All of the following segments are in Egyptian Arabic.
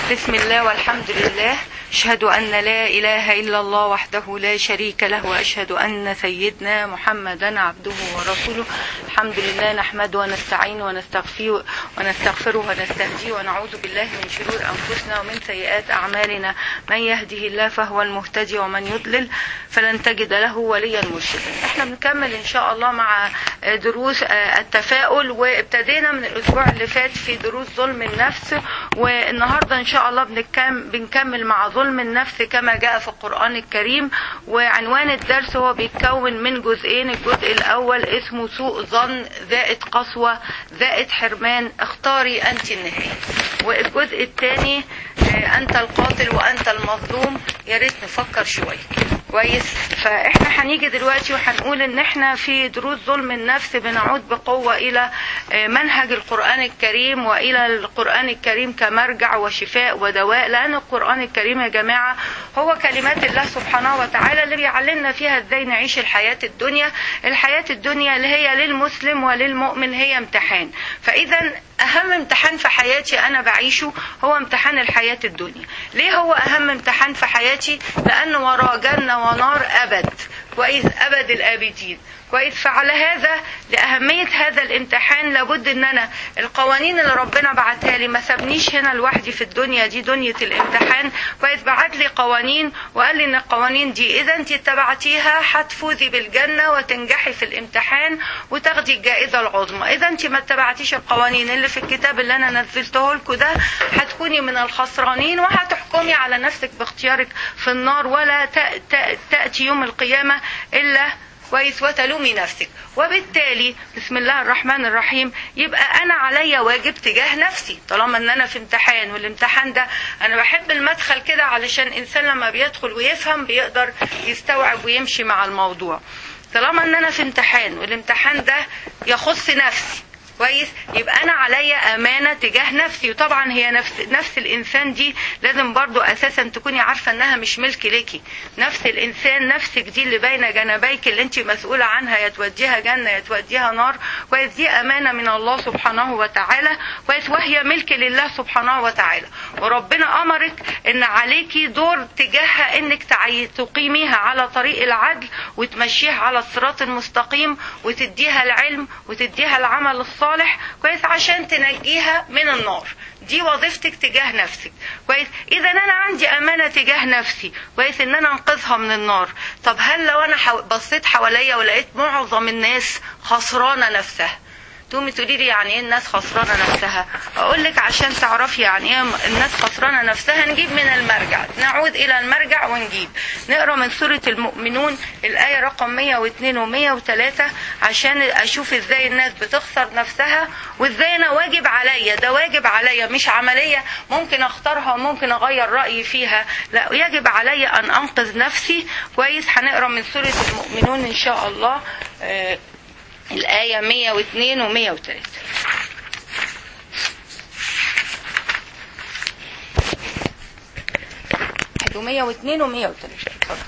بسم الله والحمد لله أشهد أن لا إله إلا الله وحده لا شريك له وأشهد أن سيدنا محمدا عبده ورسوله الحمد لله نحمده ونستعين ونستغفره ونستغفره ونستهديه ونعوذ بالله من شرور أنفسنا ومن سيئات أعمالنا من يهده الله فهو المهتدي ومن يضلل فلن تجد له وليا مرشدا احنا بنكمل إن شاء الله مع دروس التفاؤل وابتدينا من الأسبوع اللي فات في دروس ظلم النفس والنهاردة إن شاء الله بنكمل, بنكمل مع ظلم النفس كما جاء في القرآن الكريم وعنوان الدرس هو بيتكون من جزئين الجزء الأول اسمه سوء ظن زائد قسوة زائد حرمان اختاري أنت النهاية والجزء الثاني أنت القاتل وأنت المظلوم يا ريت نفكر شوية كويس فاحنا هنيجي دلوقتي وهنقول ان احنا في دروس ظلم النفس بنعود بقوه الى منهج القران الكريم والى القران الكريم كمرجع وشفاء ودواء لان القران الكريم يا جماعه هو كلمات الله سبحانه وتعالى اللي بيعلمنا فيها ازاي نعيش الحياه الدنيا الحياه الدنيا اللي هي للمسلم وللمؤمن هي امتحان فاذا اهم امتحان في حياتي انا بعيشه هو امتحان الحياه الدنيا ليه هو اهم امتحان في حياتي لان وراه جنه ونار ابد كويس ابد الابدين كويس فعلى هذا لأهمية هذا الامتحان لابد ان انا القوانين اللي ربنا بعتها لي ما سابنيش هنا لوحدي في الدنيا دي دنيا الامتحان كويس بعت لي قوانين وقال لي ان القوانين دي اذا انت اتبعتيها هتفوزي بالجنة وتنجحي في الامتحان وتاخدي الجائزة العظمى اذا انت ما اتبعتيش القوانين اللي في الكتاب اللي انا نزلته لكم ده هتكوني من الخسرانين وهتحكمي على نفسك باختيارك في النار ولا تأتي يوم القيامة الا كويس وتلومي نفسك وبالتالي بسم الله الرحمن الرحيم يبقى انا عليا واجب تجاه نفسي طالما ان انا في امتحان والامتحان ده انا بحب المدخل كده علشان الانسان لما بيدخل ويفهم بيقدر يستوعب ويمشي مع الموضوع طالما ان انا في امتحان والامتحان ده يخص نفسي كويس يبقى انا عليا امانه تجاه نفسي وطبعا هي نفس نفس الانسان دي لازم برضو اساسا تكوني عارفه انها مش ملك ليكي نفس الانسان نفسك دي اللي بين جنبيك اللي انت مسؤوله عنها يا توديها جنه يا توديها نار كويس دي امانه من الله سبحانه وتعالى كويس وهي ملك لله سبحانه وتعالى وربنا امرك ان عليكي دور تجاهها انك تقيميها على طريق العدل وتمشيها على الصراط المستقيم وتديها العلم وتديها العمل الصالح الصالح كويس عشان تنجيها من النار دي وظيفتك تجاه نفسك كويس اذا انا عندي امانه تجاه نفسي كويس ان انا انقذها من النار طب هل لو انا حو... بصيت حواليا ولقيت معظم الناس خسرانه نفسها تقومي تقولي لي يعني ايه الناس خسرانه نفسها اقول لك عشان تعرفي يعني ايه الناس خسرانه نفسها نجيب من المرجع نعود الى المرجع ونجيب نقرا من سوره المؤمنون الايه رقم 102 و103 عشان اشوف ازاي الناس بتخسر نفسها وازاي انا واجب عليا ده واجب عليا مش عمليه ممكن اختارها وممكن اغير رايي فيها لا يجب عليا ان انقذ نفسي كويس هنقرا من سوره المؤمنون ان شاء الله آه الآية 102 و 103 102 و 103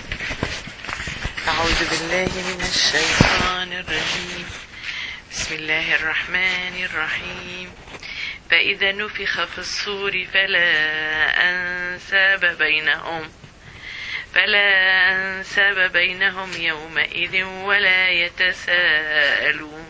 أعوذ بالله من الشيطان الرجيم بسم الله الرحمن الرحيم فإذا نفخ في الصور فلا أنساب بينهم فلا أنساب بينهم يومئذ ولا يتساءلون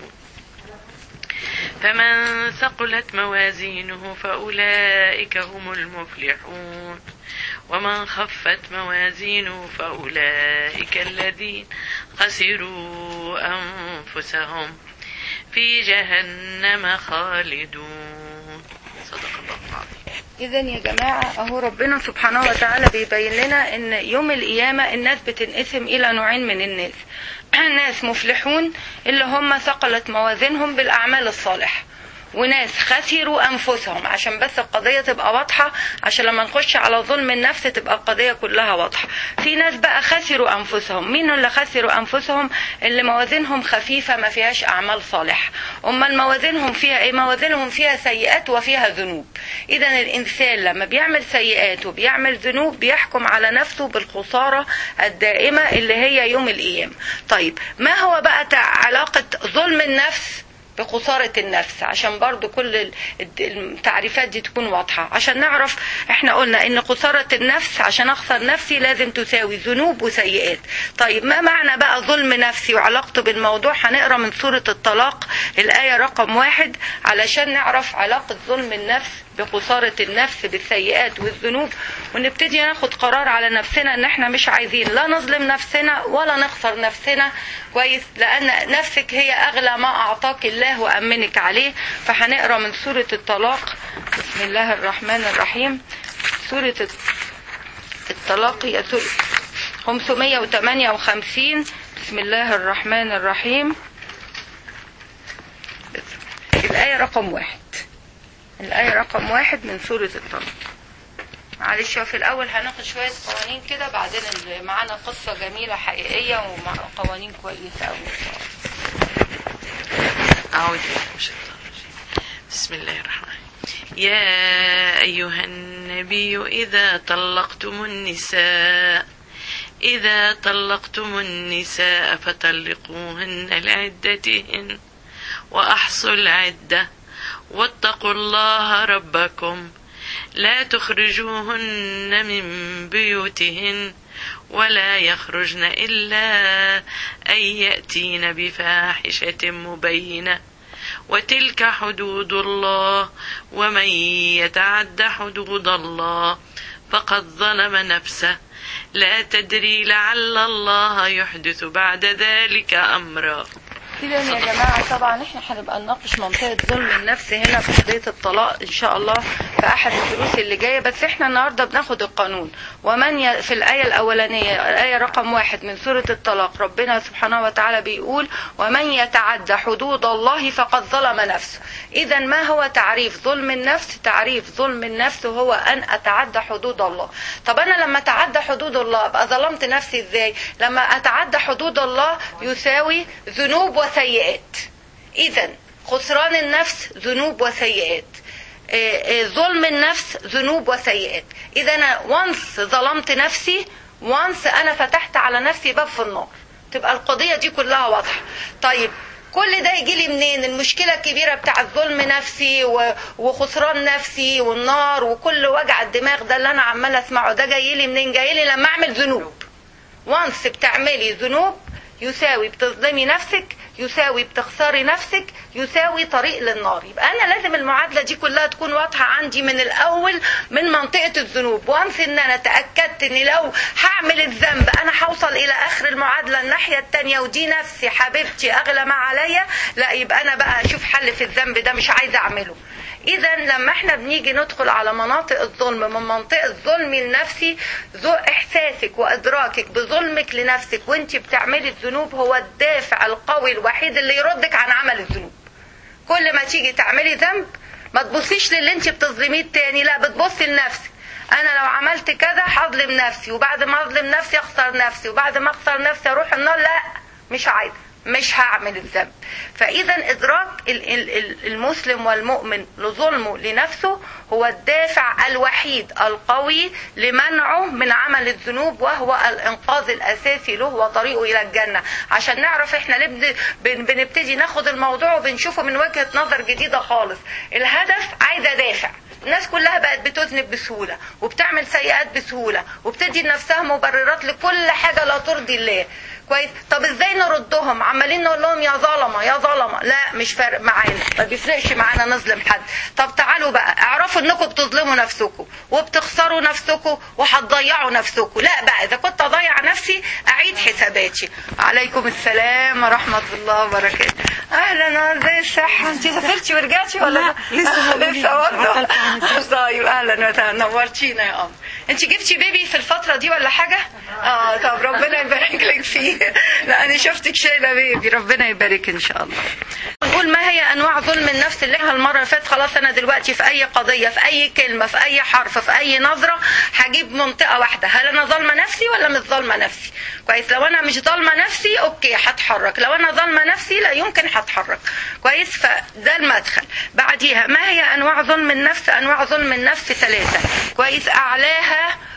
فمن ثقلت موازينه فأولئك هم المفلحون ومن خفت موازينه فأولئك الذين خسروا أنفسهم في جهنم خالدون صدق الله العظيم اذا يا جماعه اهو ربنا سبحانه وتعالى بيبين لنا ان يوم القيامه الناس بتنقسم الى نوعين من الناس ناس مفلحون اللي هم ثقلت موازينهم بالاعمال الصالحه وناس خسروا انفسهم عشان بس القضيه تبقى واضحه عشان لما نخش على ظلم النفس تبقى القضيه كلها واضحه في ناس بقى خسروا انفسهم مين اللي خسروا انفسهم اللي موازينهم خفيفه ما فيهاش اعمال صالحه امال موازينهم فيها ايه موازينهم فيها سيئات وفيها ذنوب اذا الانسان لما بيعمل سيئات وبيعمل ذنوب بيحكم على نفسه بالخساره الدائمه اللي هي يوم القيامه طيب ما هو بقى علاقه ظلم النفس بخسارة النفس عشان برضو كل ال- الد- التعريفات دي تكون واضحة عشان نعرف احنا قلنا ان خسارة النفس عشان اخسر نفسي لازم تساوي ذنوب وسيئات طيب ما معنى بقى ظلم نفسي وعلاقته بالموضوع هنقرا من سورة الطلاق الآية رقم واحد علشان نعرف علاقة ظلم النفس بخسارة النفس بالسيئات والذنوب ونبتدي ناخد قرار على نفسنا ان احنا مش عايزين لا نظلم نفسنا ولا نخسر نفسنا كويس لان نفسك هي اغلى ما اعطاك الله وامنك عليه فهنقرا من سورة الطلاق بسم الله الرحمن الرحيم سورة الطلاق هي سورة 558 بسم الله الرحمن الرحيم الآية رقم واحد الآية رقم واحد من سورة الطلاق معلش هو في الأول هناخد شوية قوانين كده بعدين اللي معانا قصة جميلة حقيقية وقوانين كويسة أوي أعوذ بالله من الشيطان الرجيم بسم الله الرحمن الرحيم يا أيها النبي إذا طلقتم النساء إذا طلقتم النساء فطلقوهن لعدتهن وأحصوا العدة واتقوا الله ربكم لا تخرجوهن من بيوتهن ولا يخرجن إلا أن يأتين بفاحشة مبينة وتلك حدود الله ومن يتعد حدود الله فقد ظلم نفسه لا تدري لعل الله يحدث بعد ذلك أمرا كده يا جماعة طبعا احنا هنبقى نناقش منطقة ظلم النفس هنا في قضية الطلاق ان شاء الله في احد الدروس اللي جاية بس احنا النهاردة بناخد القانون ومن ي... في الآية الأولانية الآية رقم واحد من سورة الطلاق ربنا سبحانه وتعالى بيقول ومن يتعدى حدود الله فقد ظلم نفسه إذا ما هو تعريف ظلم النفس تعريف ظلم النفس هو أن أتعدى حدود الله طب أنا لما أتعدى حدود الله أبقى ظلمت نفسي إزاي لما أتعدى حدود الله يساوي ذنوب وسيئات إذا خسران النفس ذنوب وسيئات آه، آه، ظلم النفس ذنوب وسيئات إذا أنا وانس ظلمت نفسي وانس أنا فتحت على نفسي باب في النار تبقى القضية دي كلها واضحة طيب كل ده يجي لي منين المشكلة الكبيرة بتاع ظلم نفسي و- وخسران نفسي والنار وكل وجع الدماغ ده اللي أنا عمالة أسمعه ده جاي لي منين جاي لي لما أعمل ذنوب وانس بتعملي ذنوب يساوي بتظلمي نفسك يساوي بتخسري نفسك يساوي طريق للنار يبقى انا لازم المعادله دي كلها تكون واضحه عندي من الاول من منطقه الذنوب وانس ان انا تاكدت ان لو هعمل الذنب انا هوصل الى اخر المعادله الناحيه التانية ودي نفسي حبيبتي اغلى ما عليا لا يبقى انا بقى اشوف حل في الذنب ده مش عايزه اعمله اذا لما احنا بنيجي ندخل على مناطق الظلم من منطقه الظلم النفسي ذو احساسك وادراكك بظلمك لنفسك وانت بتعملي الذنوب هو الدافع القوي الوحيد اللي يردك عن عمل الذنوب كل ما تيجي تعملي ذنب ما تبصيش للي انت بتظلميه التاني لا بتبصي لنفسك انا لو عملت كذا هظلم نفسي وبعد ما اظلم نفسي اخسر نفسي وبعد ما اخسر نفسي اروح النار لا مش عايزه مش هعمل الذنب فاذا ادراك ال- ال- ال- المسلم والمؤمن لظلمه لنفسه هو الدافع الوحيد القوي لمنعه من عمل الذنوب وهو الانقاذ الاساسي له وطريقه الى الجنه عشان نعرف احنا ليه بن- بن- بنبتدي ناخد الموضوع وبنشوفه من وجهه نظر جديده خالص الهدف عايزه دافع الناس كلها بقت بتذنب بسهولة وبتعمل سيئات بسهولة وبتدي لنفسها مبررات لكل حاجة لا ترضي الله كويس طب ازاي نردهم عمالين نقول لهم يا ظلمه يا ظلمه لا مش فارق معانا ما بيفرقش معانا نظلم حد طب تعالوا بقى اعرفوا انكم بتظلموا نفسكم وبتخسروا نفسكم وهتضيعوا نفسكم لا بقى اذا كنت اضيع نفسي اعيد حساباتي عليكم السلام ورحمه الله وبركاته اهلا ازاي الصحه انت سافرتي ورجعتي ولا لا، لسه موجودين. لسه برضه عقلت عن طيب اهلا وسهلا نورتينا يا قمر انت جبتي بيبي في الفتره دي ولا حاجه اه طب ربنا يبارك لك فيه لا انا شفتك شايله بيبي ربنا يبارك ان شاء الله نقول ما هي انواع ظلم النفس اللي احنا المره اللي فاتت خلاص انا دلوقتي في اي قضيه في اي كلمه في اي حرف في اي نظره هجيب منطقه واحده هل انا ظالمه نفسي ولا مش ظالمه نفسي كويس لو انا مش ظالمه نفسي اوكي هتحرك لو انا ظالمه نفسي لا يمكن هتحرك كويس فده المدخل بعديها ما هي انواع ظلم النفس انواع ظلم النفس ثلاثه كويس اعلاها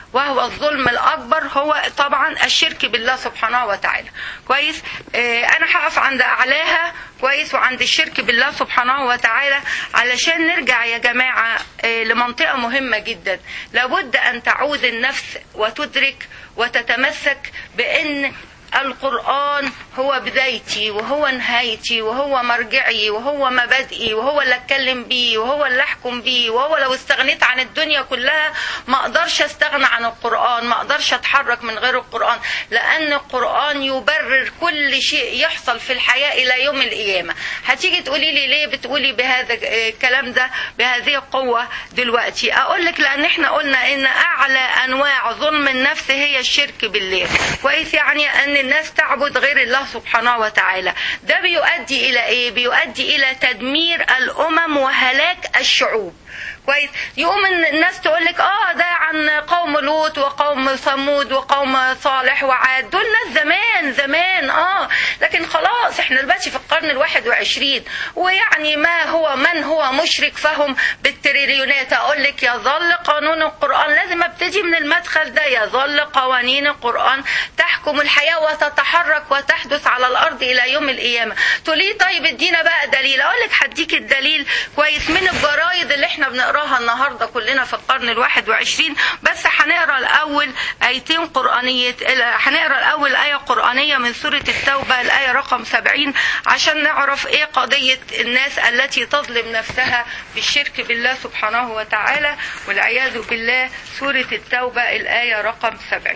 وهو الظلم الأكبر هو طبعا الشرك بالله سبحانه وتعالى كويس آه، أنا هقف عند أعلاها كويس وعند الشرك بالله سبحانه وتعالى علشان نرجع يا جماعة آه، لمنطقة مهمة جدا لابد أن تعود النفس وتدرك وتتمسك بأن القرآن هو بدايتي وهو نهايتي وهو مرجعي وهو مبادئي وهو اللي اتكلم بيه وهو اللي احكم بيه وهو لو استغنيت عن الدنيا كلها ما اقدرش استغنى عن القرآن ما اقدرش اتحرك من غير القرآن لان القرآن يبرر كل شيء يحصل في الحياة الى يوم القيامة هتيجي تقولي لي ليه بتقولي بهذا الكلام ده بهذه القوة دلوقتي اقول لك لان احنا قلنا ان اعلى انواع ظلم النفس هي الشرك بالله كويس يعني ان الناس تعبد غير الله سبحانه وتعالى ده بيؤدي الى ايه بيؤدي الى تدمير الامم وهلاك الشعوب كويس يقوم إن الناس تقول لك اه ده عن قوم لوط وقوم ثمود وقوم صالح وعاد دول ناس زمان زمان اه لكن خلاص احنا دلوقتي في القرن الواحد وعشرين ويعني ما هو من هو مشرك فهم بالتريليونات اقول لك يظل قانون القرآن لازم ابتدي من المدخل ده يظل قوانين القرآن تحكم الحياة وتتحرك وتحدث على الارض الى يوم القيامة تقولي طيب ادينا بقى دليل اقول لك هديك الدليل كويس من الجرايد اللي احنا بنقراها النهارده كلنا في القرن الواحد وعشرين بس هنقرا الاول ايتين قرانيه هنقرا الاول ايه قرانيه من سوره التوبه الايه رقم 70 عشان نعرف ايه قضيه الناس التي تظلم نفسها بالشرك بالله سبحانه وتعالى والعياذ بالله سوره التوبه الايه رقم 70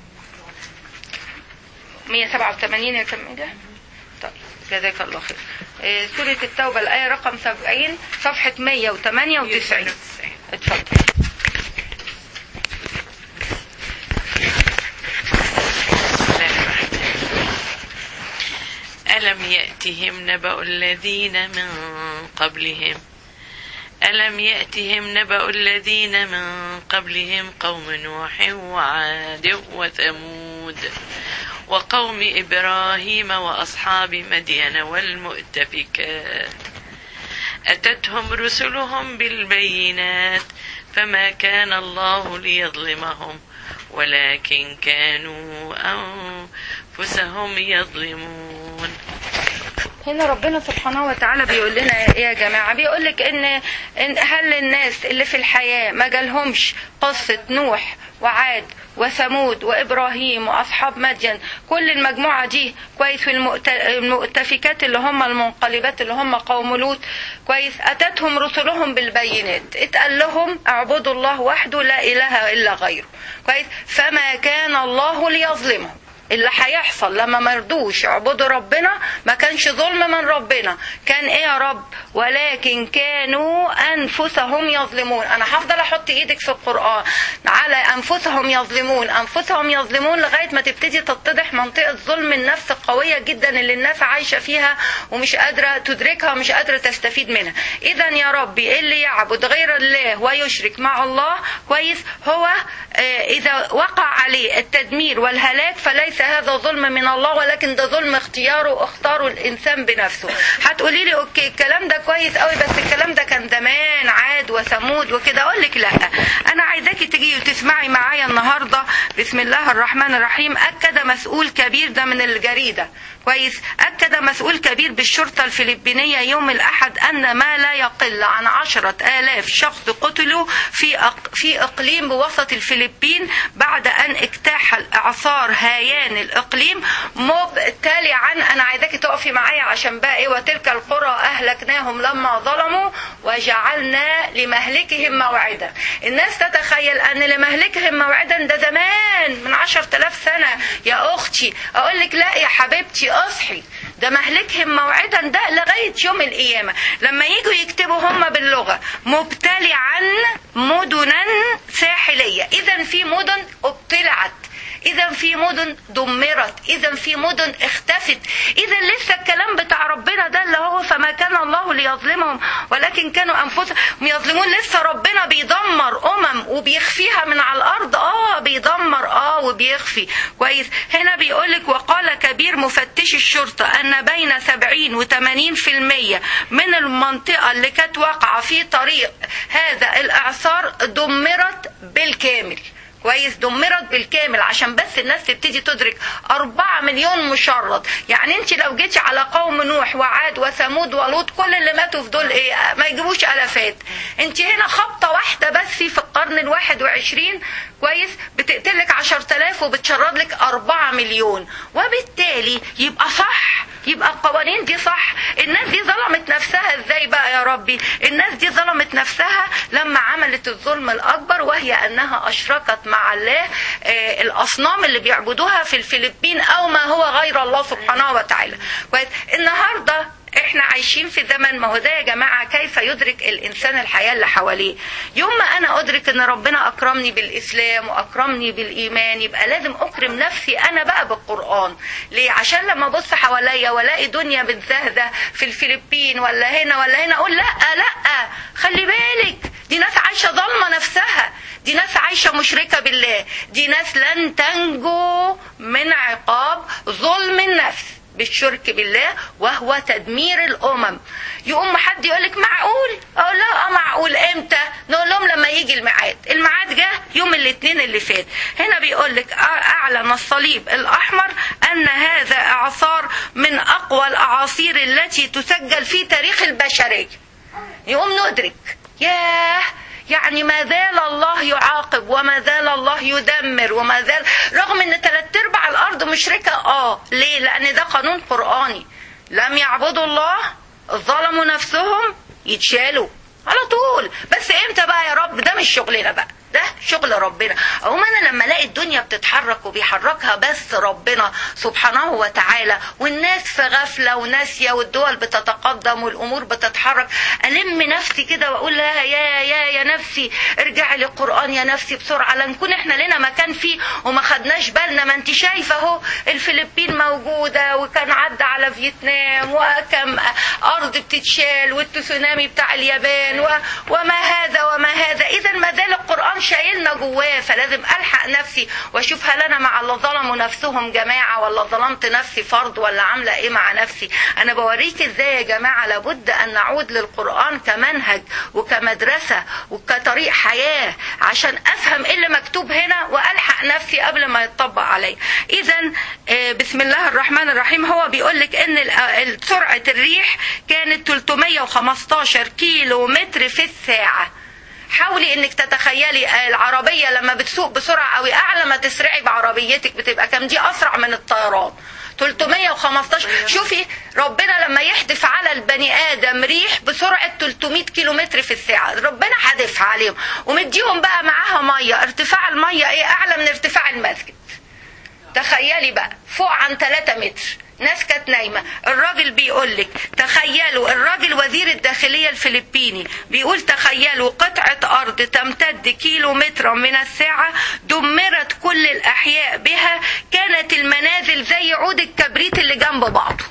187 يا كميده طيب جزاك الله خير آه، سورة التوبة الآية رقم 70 صفحة 198 اتفضل بسم الله الرحمن الرحيم. ألم يأتهم نبأ الذين من قبلهم ألم يأتهم نبأ الذين من قبلهم قوم نوح وعاد وثمود وقوم إبراهيم وأصحاب مدين والمؤتفكات أتتهم رسلهم بالبينات فما كان الله ليظلمهم ولكن كانوا أنفسهم يظلمون هنا ربنا سبحانه وتعالى بيقول لنا ايه يا جماعة بيقول لك ان إن هل الناس اللي في الحياة ما جالهمش قصة نوح وعاد وثمود وابراهيم واصحاب مدين كل المجموعه دي كويس والمؤتفكات اللي هم المنقلبات اللي هم قوم لوط كويس اتتهم رسلهم بالبينات اتقال لهم اعبدوا الله وحده لا اله الا غيره كويس فما كان الله ليظلمهم اللي هيحصل لما مرضوش يعبدوا ربنا ما كانش ظلم من ربنا كان ايه يا رب ولكن كانوا انفسهم يظلمون انا هفضل احط ايدك في القران على انفسهم يظلمون انفسهم يظلمون لغايه ما تبتدي تتضح منطقه ظلم النفس القويه جدا اللي الناس عايشه فيها ومش قادره تدركها ومش قادره تستفيد منها اذا يا ربي اللي يعبد غير الله ويشرك مع الله كويس هو آه، اذا وقع عليه التدمير والهلاك فليس هذا ظلم من الله ولكن ده ظلم اختياره اختاره الانسان بنفسه هتقولي لي اوكي الكلام ده كويس قوي بس الكلام ده كان زمان عاد وثمود وكده اقول لك لا انا عايزاكي تيجي وتسمعي معايا النهارده بسم الله الرحمن الرحيم اكد مسؤول كبير ده من الجريده كويس أكد مسؤول كبير بالشرطة الفلبينية يوم الأحد أن ما لا يقل عن عشرة آلاف شخص قتلوا في أق... في إقليم بوسط الفلبين بعد أن اجتاح الإعصار هيان الإقليم مبتلعا أنا عايزاكي تقفي معايا عشان بقى إيه وتلك القرى أهلكناهم لما ظلموا وجعلنا لمهلكهم موعدا الناس تتخيل أن لمهلكهم موعدا ده زمان من عشرة آلاف سنة يا أختي أقول لك لا يا حبيبتي اصحي ده مهلكهم موعدا ده لغاية يوم القيامة لما يجوا يكتبوا هم باللغة مبتلعا مدنا ساحلية إذا في مدن ابتلعت اذا في مدن دمرت اذا في مدن اختفت اذا لسه الكلام بتاع ربنا ده اللي هو فما كان الله ليظلمهم ولكن كانوا انفسهم يظلمون لسه ربنا بيدمر امم وبيخفيها من على الارض اه بيدمر اه وبيخفي كويس هنا بيقولك وقال كبير مفتش الشرطة ان بين 70 و 80% من المنطقة اللي كانت واقعة في طريق هذا الاعصار دمرت بالكامل كويس دمرت بالكامل عشان بس الناس تبتدي تدرك أربعة مليون مشرد يعني انت لو جيتي على قوم نوح وعاد وثمود ولوط كل اللي ماتوا في دول ايه ما يجيبوش ألفات انت هنا خبطة واحدة بس في القرن الواحد وعشرين كويس بتقتلك عشر تلاف وبتشرد لك أربعة مليون وبالتالي يبقى صح يبقى القوانين دي صح الناس دي ظلمت نفسها ازاي بقى يا ربي الناس دي ظلمت نفسها لما عملت الظلم الأكبر وهي أنها أشركت مع الله آه، الأصنام اللي بيعبدوها في الفلبين أو ما هو غير الله سبحانه وتعالى كويس النهارده احنا عايشين في زمن ما هو ده يا جماعه كيف يدرك الانسان الحياه اللي حواليه يوم ما انا ادرك ان ربنا اكرمني بالاسلام واكرمني بالايمان يبقى لازم اكرم نفسي انا بقى بالقران ليه عشان لما ابص حواليا والاقي دنيا بتزهده في الفلبين ولا هنا ولا هنا اقول لا لا خلي بالك دي ناس عايشه ظالمه نفسها دي ناس عايشه مشركه بالله دي ناس لن تنجو من عقاب ظلم النفس بالشرك بالله وهو تدمير الامم يقوم حد يقول لك معقول اقول له اه معقول امتى نقول لهم لما يجي الميعاد الميعاد جه يوم الاثنين اللي فات هنا بيقول لك اعلن الصليب الاحمر ان هذا اعصار من اقوى الاعاصير التي تسجل في تاريخ البشريه يقوم ندرك ياه يعني ما زال الله يعاقب وما زال الله يدمر وما زال رغم ان ثلاث ارباع الارض مشركه اه ليه لان ده قانون قراني لم يعبدوا الله ظلموا نفسهم يتشالوا على طول بس امتى بقى يا رب ده مش شغلنا بقى ده شغل ربنا او انا لما الاقي الدنيا بتتحرك وبيحركها بس ربنا سبحانه وتعالى والناس في غفله وناسيه والدول بتتقدم والامور بتتحرك الم نفسي كده واقول لها يا يا يا نفسي ارجعي للقران يا نفسي بسرعه لنكون احنا لنا مكان فيه وما خدناش بالنا ما انت شايفه اهو الفلبين موجوده وكان عدى على فيتنام وكم ارض بتتشال والتسونامي بتاع اليابان و... وما هذا وما هذا اذا ما زال القران شايلنا جواه فلازم الحق نفسي واشوف هل انا مع اللي ظلموا نفسهم جماعه ولا ظلمت نفسي فرد ولا عامله ايه مع نفسي انا بوريك ازاي يا جماعه لابد ان نعود للقران كمنهج وكمدرسه وكطريق حياه عشان افهم ايه اللي مكتوب هنا والحق نفسي قبل ما يتطبق عليا اذا بسم الله الرحمن الرحيم هو بيقول لك ان سرعه الريح كانت 315 كيلو متر في الساعه حاولي انك تتخيلي العربيه لما بتسوق بسرعه قوي اعلى ما تسرعي بعربيتك بتبقى كام دي اسرع من الطيران 315 شوفي ربنا لما يحدف على البني ادم ريح بسرعه 300 كيلو متر في الساعه ربنا حادفها عليهم ومديهم بقى معاها ميه ارتفاع الميه ايه اعلى من ارتفاع المسجد تخيلي بقى فوق عن 3 متر ناس كانت نايمة الراجل بيقول لك تخيلوا الراجل وزير الداخلية الفلبيني بيقول تخيلوا قطعة أرض تمتد كيلو متر من الساعة دمرت كل الأحياء بها كانت المنازل زي عود الكبريت اللي جنب بعضه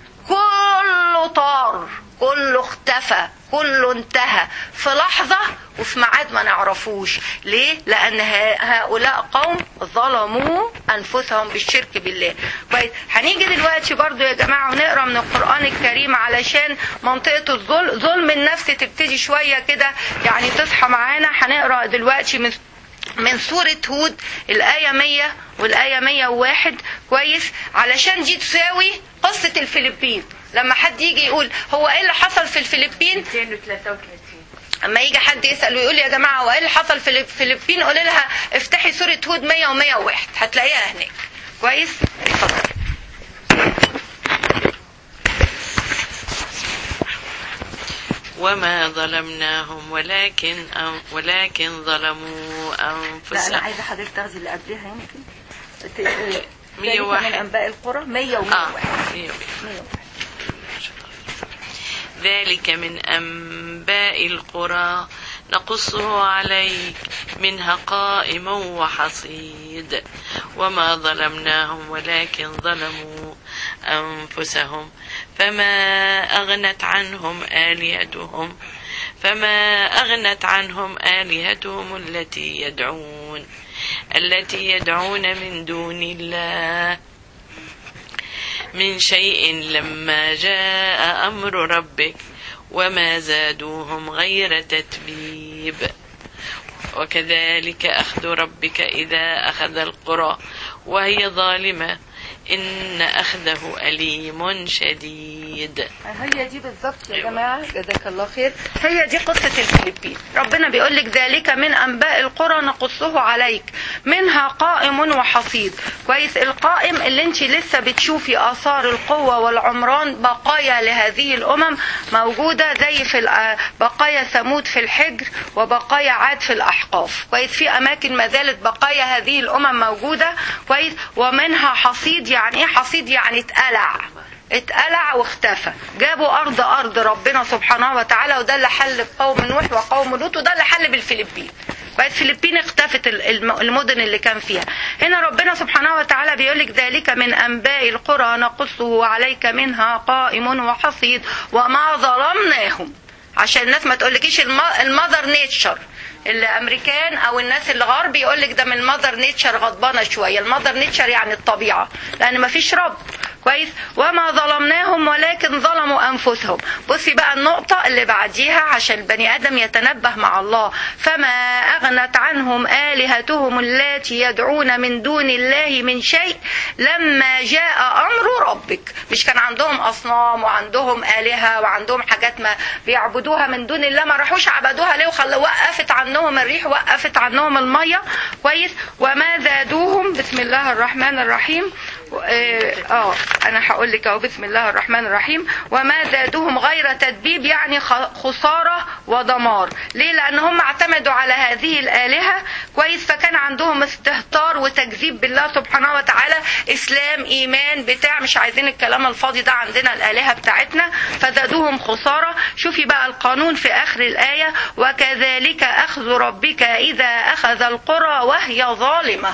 كله طار كله اختفى كله انتهى في لحظة وفي ميعاد ما نعرفوش ليه لأن هؤلاء قوم ظلموا أنفسهم بالشرك بالله كويس هنيجي دلوقتي برضو يا جماعة ونقرأ من القرآن الكريم علشان منطقة الظلم ظلم النفس تبتدي شوية كده يعني تصحى معانا هنقرأ دلوقتي من من سورة هود الآية 100 والآية 101 كويس علشان دي تساوي قصة الفلبين لما حد يجي يقول هو ايه اللي حصل في الفلبين 233 اما يجي حد يسال ويقول يا جماعه هو ايه اللي حصل في الفلبين قول لها افتحي سوره هود 100 و101 هتلاقيها هناك كويس اتفضل وما ظلمناهم ولكن أم ولكن ظلموا لا انا انفسهم عايزه حضرتك تاخدي اللي قبلها يمكن مية من واحد. انباء القرى 100 اه و101 مية واحد. ذلك من أنباء القرى نقصه عليك منها قائم وحصيد وما ظلمناهم ولكن ظلموا أنفسهم فما أغنت عنهم آلهتهم فما أغنت عنهم آلهتهم التي يدعون التي يدعون من دون الله من شيء لما جاء أمر ربك وما زادوهم غير تتبيب وكذلك أخذ ربك إذا أخذ القرى وهي ظالمة إن أخذه أليم شديد هي دي بالظبط يا جماعه جزاك الله خير هي دي قصه الفلبين ربنا بيقول لك ذلك من انباء القرى نقصه عليك منها قائم وحصيد كويس القائم اللي انت لسه بتشوفي اثار القوه والعمران بقايا لهذه الامم موجوده زي في الأ- بقايا ثمود في الحجر وبقايا عاد في الاحقاف كويس في اماكن ما زالت بقايا هذه الامم موجوده كويس ومنها حصيد يعني ايه حصيد يعني اتقلع اتقلع واختفى جابوا ارض ارض ربنا سبحانه وتعالى وده اللي حل بقوم نوح وقوم لوط وده اللي حل بالفلبين بقت الفلبين اختفت ال- الم- المدن اللي كان فيها هنا ربنا سبحانه وتعالى بيقول لك ذلك من انباء القرى نقصه عليك منها قائم وحصيد وما ظلمناهم عشان الناس ما تقولكيش الم- المذر نيتشر الامريكان او الناس الغرب يقول لك ده من المذر نيتشر غضبانه شويه المذر نيتشر يعني الطبيعه لان ما فيش رب كويس وما ظلمناهم ولكن ظلموا انفسهم بصي بقى النقطه اللي بعديها عشان البني ادم يتنبه مع الله فما اغنت عنهم الهتهم اللاتي يدعون من دون الله من شيء لما جاء امر ربك مش كان عندهم اصنام وعندهم الهه وعندهم حاجات ما بيعبدوها من دون الله ما راحوش عبدوها ليه وخلوا وقفت عنهم الريح وقفت عنهم الميه كويس وما زادوهم بسم الله الرحمن الرحيم اه آه، انا هقول لك اهو بسم الله الرحمن الرحيم وما زادوهم غير تدبيب يعني خ- خساره ودمار ليه لان هم اعتمدوا على هذه الالهه كويس فكان عندهم استهتار وتكذيب بالله سبحانه وتعالى اسلام ايمان بتاع مش عايزين الكلام الفاضي ده عندنا الالهه بتاعتنا فزادوهم خساره شوفي بقى القانون في اخر الايه وكذلك اخذ ربك اذا اخذ القرى وهي ظالمه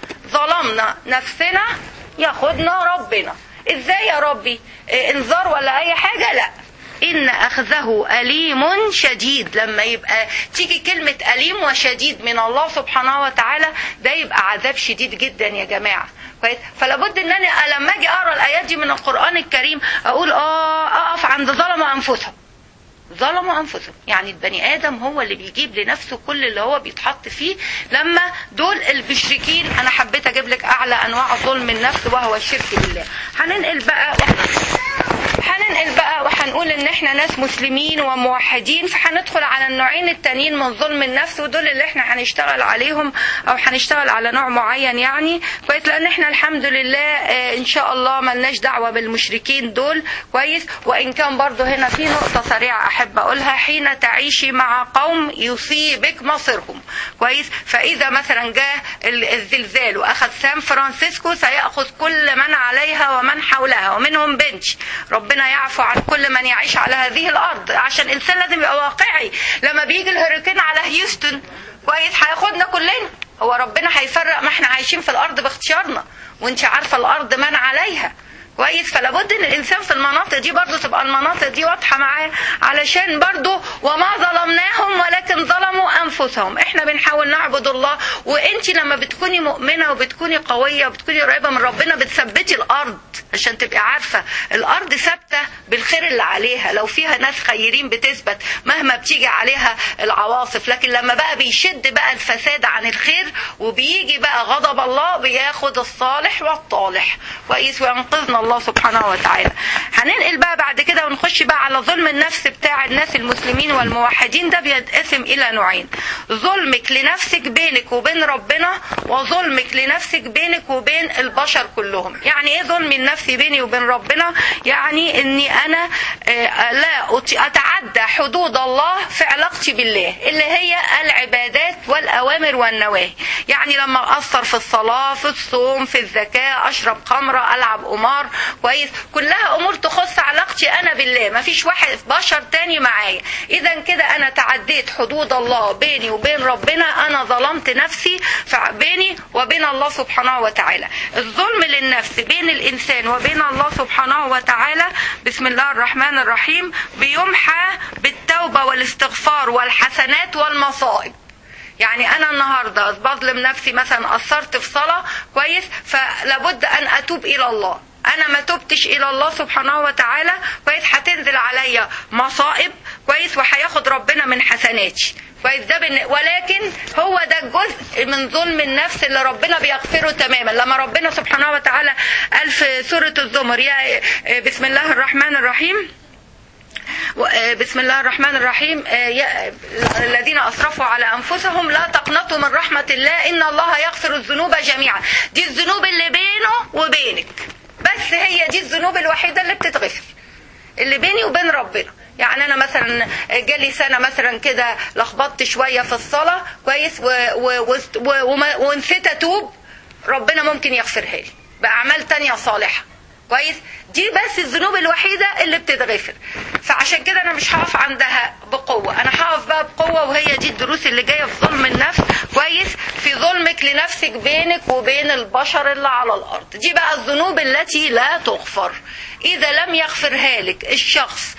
ظلمنا نفسنا ياخدنا ربنا ازاي يا ربي إيه انذار ولا اي حاجه لا ان اخذه اليم شديد لما يبقى تيجي كلمه اليم وشديد من الله سبحانه وتعالى ده يبقى عذاب شديد جدا يا جماعه كويس فلا بد ان انا لما اجي اقرا الايات دي من القران الكريم اقول اه اقف عند ظلموا انفسهم ظلموا انفسهم يعني البني ادم هو اللي بيجيب لنفسه كل اللي هو بيتحط فيه لما دول المشركين انا حبيت اجيب لك اعلى انواع ظلم النفس وهو الشرك بالله هننقل بقى هننقل بقى وهنقول ان احنا ناس مسلمين وموحدين فهندخل على النوعين التانيين من ظلم النفس ودول اللي احنا هنشتغل عليهم او هنشتغل على نوع معين يعني كويس لان احنا الحمد لله آه، ان شاء الله ملناش دعوه بالمشركين دول كويس وان كان برضو هنا في نقطه سريعه احب اقولها حين تعيشي مع قوم يصيبك مصيرهم كويس فاذا مثلا جاء ال- الزلزال واخذ سان فرانسيسكو سياخذ كل من عليها ومن حولها ومنهم بنش ربنا يعفو عن كل من يعيش على هذه الارض عشان الانسان لازم يبقى واقعي لما بيجي الهurricane على هيوستن كويس هياخدنا كلنا هو ربنا هيفرق ما احنا عايشين في الارض باختيارنا وانت عارفه الارض من عليها كويس فلا بد ان الانسان في المناطق دي برضه تبقى المناطق دي واضحه معاه علشان برضه وما ظلمناهم ولكن ظلموا انفسهم احنا بنحاول نعبد الله وانت لما بتكوني مؤمنه وبتكوني قويه وبتكوني قريبه من ربنا بتثبتي الارض عشان تبقي عارفه الارض ثابته بالخير اللي عليها لو فيها ناس خيرين بتثبت مهما بتيجي عليها العواصف لكن لما بقى بيشد بقى الفساد عن الخير وبيجي بقى غضب الله بياخد الصالح والطالح كويس وينقذنا الله سبحانه وتعالى هننقل بقى بعد كده ونخش بقى على ظلم النفس بتاع الناس المسلمين والموحدين ده بينقسم الى نوعين ظلمك لنفسك بينك وبين ربنا وظلمك لنفسك بينك وبين البشر كلهم يعني ايه ظلم النفس بيني وبين ربنا يعني اني انا آه، لا أط- اتعدى حدود الله في علاقتي بالله اللي هي العبادات والاوامر والنواهي يعني لما اقصر في الصلاه في الصوم في الزكاه اشرب خمره العب قمار كويس كلها امور تخص علاقتي انا بالله ما فيش واحد بشر تاني معايا اذا كده انا تعديت حدود الله بيني وبين ربنا انا ظلمت نفسي فع- بيني وبين الله سبحانه وتعالى الظلم للنفس بين الانسان وبين الله سبحانه وتعالى بسم الله الرحمن الرحيم بيمحى بالتوبه والاستغفار والحسنات والمصائب يعني انا النهارده بظلم نفسي مثلا قصرت في صلاه كويس فلابد ان اتوب الى الله انا ما تبتش الى الله سبحانه وتعالى كويس هتنزل عليا مصائب كويس وهياخد ربنا من حسناتي كويس ده بن... ولكن هو ده الجزء من ظلم النفس اللي ربنا بيغفره تماما لما ربنا سبحانه وتعالى قال في سورة الزمر يا بسم الله الرحمن الرحيم بسم الله الرحمن الرحيم الذين اسرفوا على انفسهم لا تقنطوا من رحمه الله ان الله يغفر الذنوب جميعا دي الذنوب اللي بينه وبينك بس هي دي الذنوب الوحيده اللي بتتغفر اللي بيني وبين ربنا يعني انا مثلا جالي سنه مثلا كده لخبطت شويه في الصلاه كويس ونسيت اتوب ربنا ممكن يغفرها لي باعمال تانية صالحه كويس دي بس الذنوب الوحيده اللي بتتغفر فعشان كده انا مش هقف عندها بقوه انا هقف بقى بقوه وهي دي الدروس اللي جايه في ظلم النفس كويس في ظلمك لنفسك بينك وبين البشر اللي على الارض دي بقى الذنوب التي لا تغفر اذا لم يغفرها لك الشخص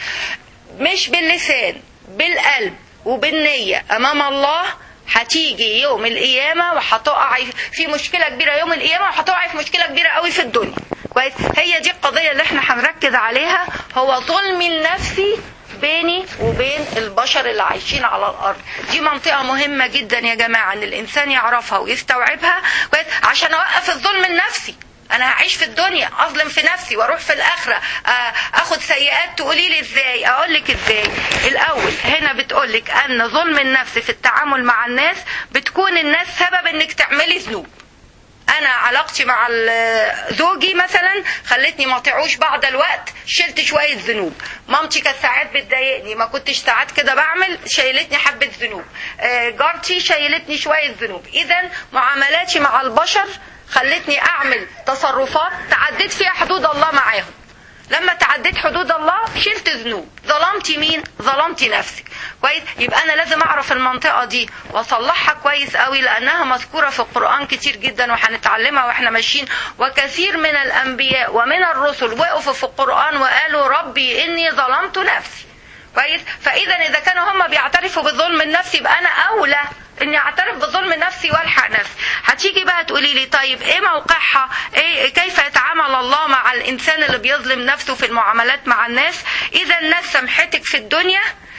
مش باللسان بالقلب وبالنية أمام الله هتيجي يوم القيامة وهتقعي في مشكلة كبيرة يوم القيامة وهتقعي في مشكلة كبيرة قوي في الدنيا كويس هي دي القضية اللي احنا هنركز عليها هو ظلم النفسي بيني وبين البشر اللي عايشين على الارض دي منطقه مهمه جدا يا جماعه ان الانسان يعرفها ويستوعبها كويس عشان اوقف الظلم النفسي انا هعيش في الدنيا اظلم في نفسي واروح في الاخره اخد سيئات تقولي لي ازاي اقول لك ازاي الاول هنا بتقول لك ان ظلم النفس في التعامل مع الناس بتكون الناس سبب انك تعملي ذنوب انا علاقتي مع زوجي مثلا خلتني ما طيعوش بعض الوقت شلت شويه ذنوب مامتي كانت ساعات بتضايقني ما كنتش ساعات كده بعمل شيلتني حبه ذنوب جارتي شيلتني شويه ذنوب اذا معاملاتي مع البشر خلتني اعمل تصرفات تعديت فيها حدود الله معاهم لما تعديت حدود الله شلت ذنوب ظلمتي مين ظلمتي نفسك كويس يبقى انا لازم اعرف المنطقه دي واصلحها كويس قوي لانها مذكوره في القران كتير جدا وهنتعلمها واحنا ماشيين وكثير من الانبياء ومن الرسل وقفوا في القران وقالوا ربي اني ظلمت نفسي كويس فاذا اذا كانوا هم بيعترفوا بظلم النفس يبقى انا اولى اني اعترف بظلم نفسي والحق نفسي هتيجي بقى تقولي لي طيب ايه موقعها ايه كيف يتعامل الله مع الانسان اللي بيظلم نفسه في المعاملات مع الناس اذا الناس سامحتك في الدنيا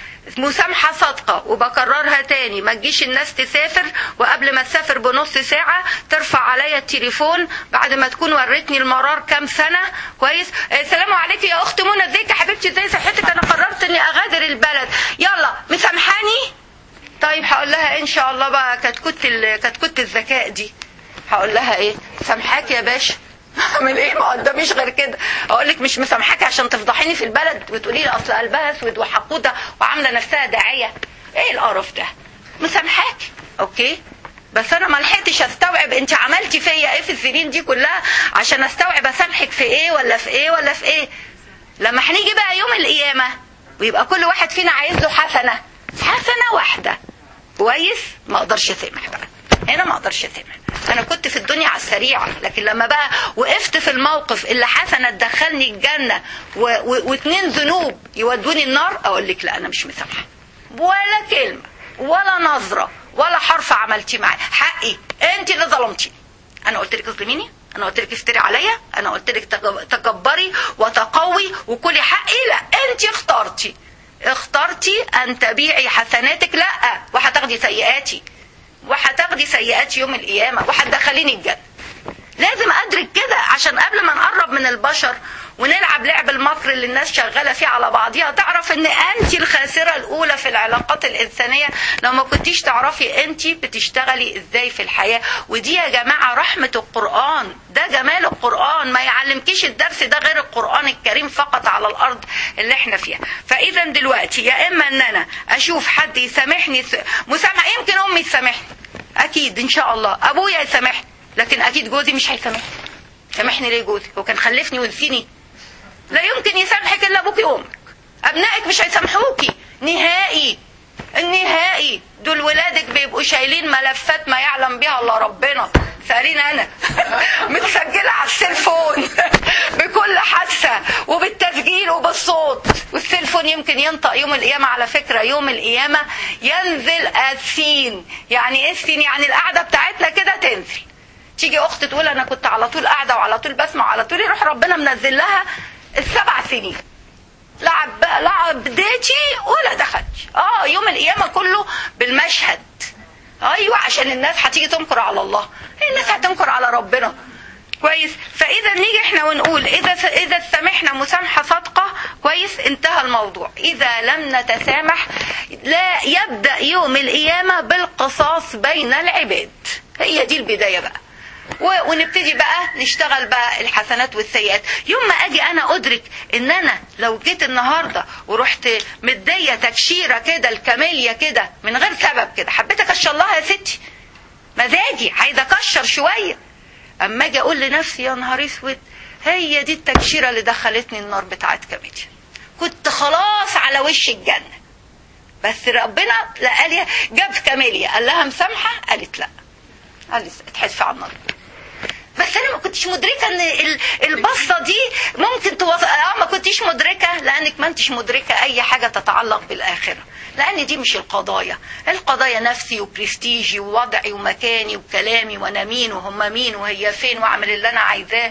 مسامحة صادقة وبكررها تاني ما تجيش الناس تسافر وقبل ما تسافر بنص ساعة ترفع عليا التليفون بعد ما تكون ورتني المرار كام سنة كويس السلام عليكم يا اخت منى ازيك يا حبيبتي ازاي صحتك انا قررت اني اغادر البلد يلا مسامحاني طيب هقول لها ان شاء الله بقى كتكوت كتكوت الذكاء دي هقول لها ايه سامحاك يا باشا اعمل ايه ما قداميش غير كده اقول لك مش مسامحاك عشان تفضحيني في البلد وتقولي لي اصل قلبها اسود وحقوده وعامله نفسها داعيه ايه القرف ده مسامحاك اوكي بس انا ما لحقتش استوعب انت عملتي فيا ايه في السنين دي كلها عشان استوعب اسامحك في ايه ولا في ايه ولا في ايه لما هنيجي بقى يوم القيامه ويبقى كل واحد فينا عايز له حسنه حسنه واحده كويس ما اقدرش اسامح بقى هنا ما اقدرش اسامح انا كنت في الدنيا على السريع لكن لما بقى وقفت في الموقف اللي حسنه تدخلني الجنه و... و... واتنين ذنوب يودوني النار اقول لك لا انا مش مسامحه ولا كلمه ولا نظره ولا حرف عملتي معايا حقي انت اللي ظلمتي انا قلت لك اظلميني انا قلت لك افتري عليا انا قلت لك تكبري وتقوي وكلي حقي لا انت اخترتي اخترتي ان تبيعي حسناتك لا وهتاخدي سيئاتي وهتاخدي سيئات يوم القيامه وهتدخليني الجنه لازم ادرك كده عشان قبل ما نقرب من البشر ونلعب لعب المكر اللي الناس شغاله فيه على بعضيها تعرف ان انت الخاسره الاولى في العلاقات الانسانيه لو ما كنتيش تعرفي انت بتشتغلي ازاي في الحياه ودي يا جماعه رحمه القران ده جمال القران ما يعلمكيش الدرس ده غير القران الكريم فقط على الارض اللي احنا فيها فاذا دلوقتي يا اما ان انا اشوف حد يسامحني مسامحه يمكن امي تسامحني اكيد ان شاء الله ابويا يسامحني لكن اكيد جوزي مش هيسامحني سامحني ليه جوزي هو كان خلفني ونسيني لا يمكن يسامحك الا ابوكي وامك ابنائك مش هيسامحوكي نهائي النهائي دول ولادك بيبقوا شايلين ملفات ما يعلم بها الا ربنا سألين انا متسجلة على السيلفون بكل حادثة وبالتسجيل وبالصوت والسيلفون يمكن ينطق يوم القيامة على فكرة يوم القيامة ينزل السين يعني ايه السين يعني القعدة بتاعتنا كده تنزل تيجي اخت تقول انا كنت على طول قاعده وعلى طول بسمع وعلى طول يروح ربنا منزل لها السبع سنين لعب لعب ديتي ولا دخلش اه يوم القيامه كله بالمشهد ايوه عشان الناس هتيجي تنكر على الله الناس هتنكر على ربنا كويس فاذا نيجي احنا ونقول اذا اذا سامحنا مسامحه صادقه كويس انتهى الموضوع اذا لم نتسامح لا يبدا يوم القيامه بالقصاص بين العباد هي دي البدايه بقى و- ونبتدي بقى نشتغل بقى الحسنات والسيئات يوم ما اجي انا ادرك ان انا لو جيت النهارده ورحت مديه تكشيره كده الكاميليا كده من غير سبب كده حبيت اكشر لها يا ستي مزاجي عايزه اكشر شويه اما اجي اقول لنفسي يا نهار اسود هي دي التكشيره اللي دخلتني النار بتاعت كاميليا كنت خلاص على وش الجنه بس ربنا لا قال لي جاب كاميليا قال لها مسامحه قالت لا قال لي اتحدفي على النار بس انا ما كنتش مدركه ان ال- البصه دي ممكن توصل اه ما كنتش مدركه لانك ما انتش مدركه اي حاجه تتعلق بالاخره لان دي مش القضايا القضايا نفسي وبرستيجي ووضعي ومكاني وكلامي وانا مين وهم مين وهي فين واعمل اللي انا عايزاه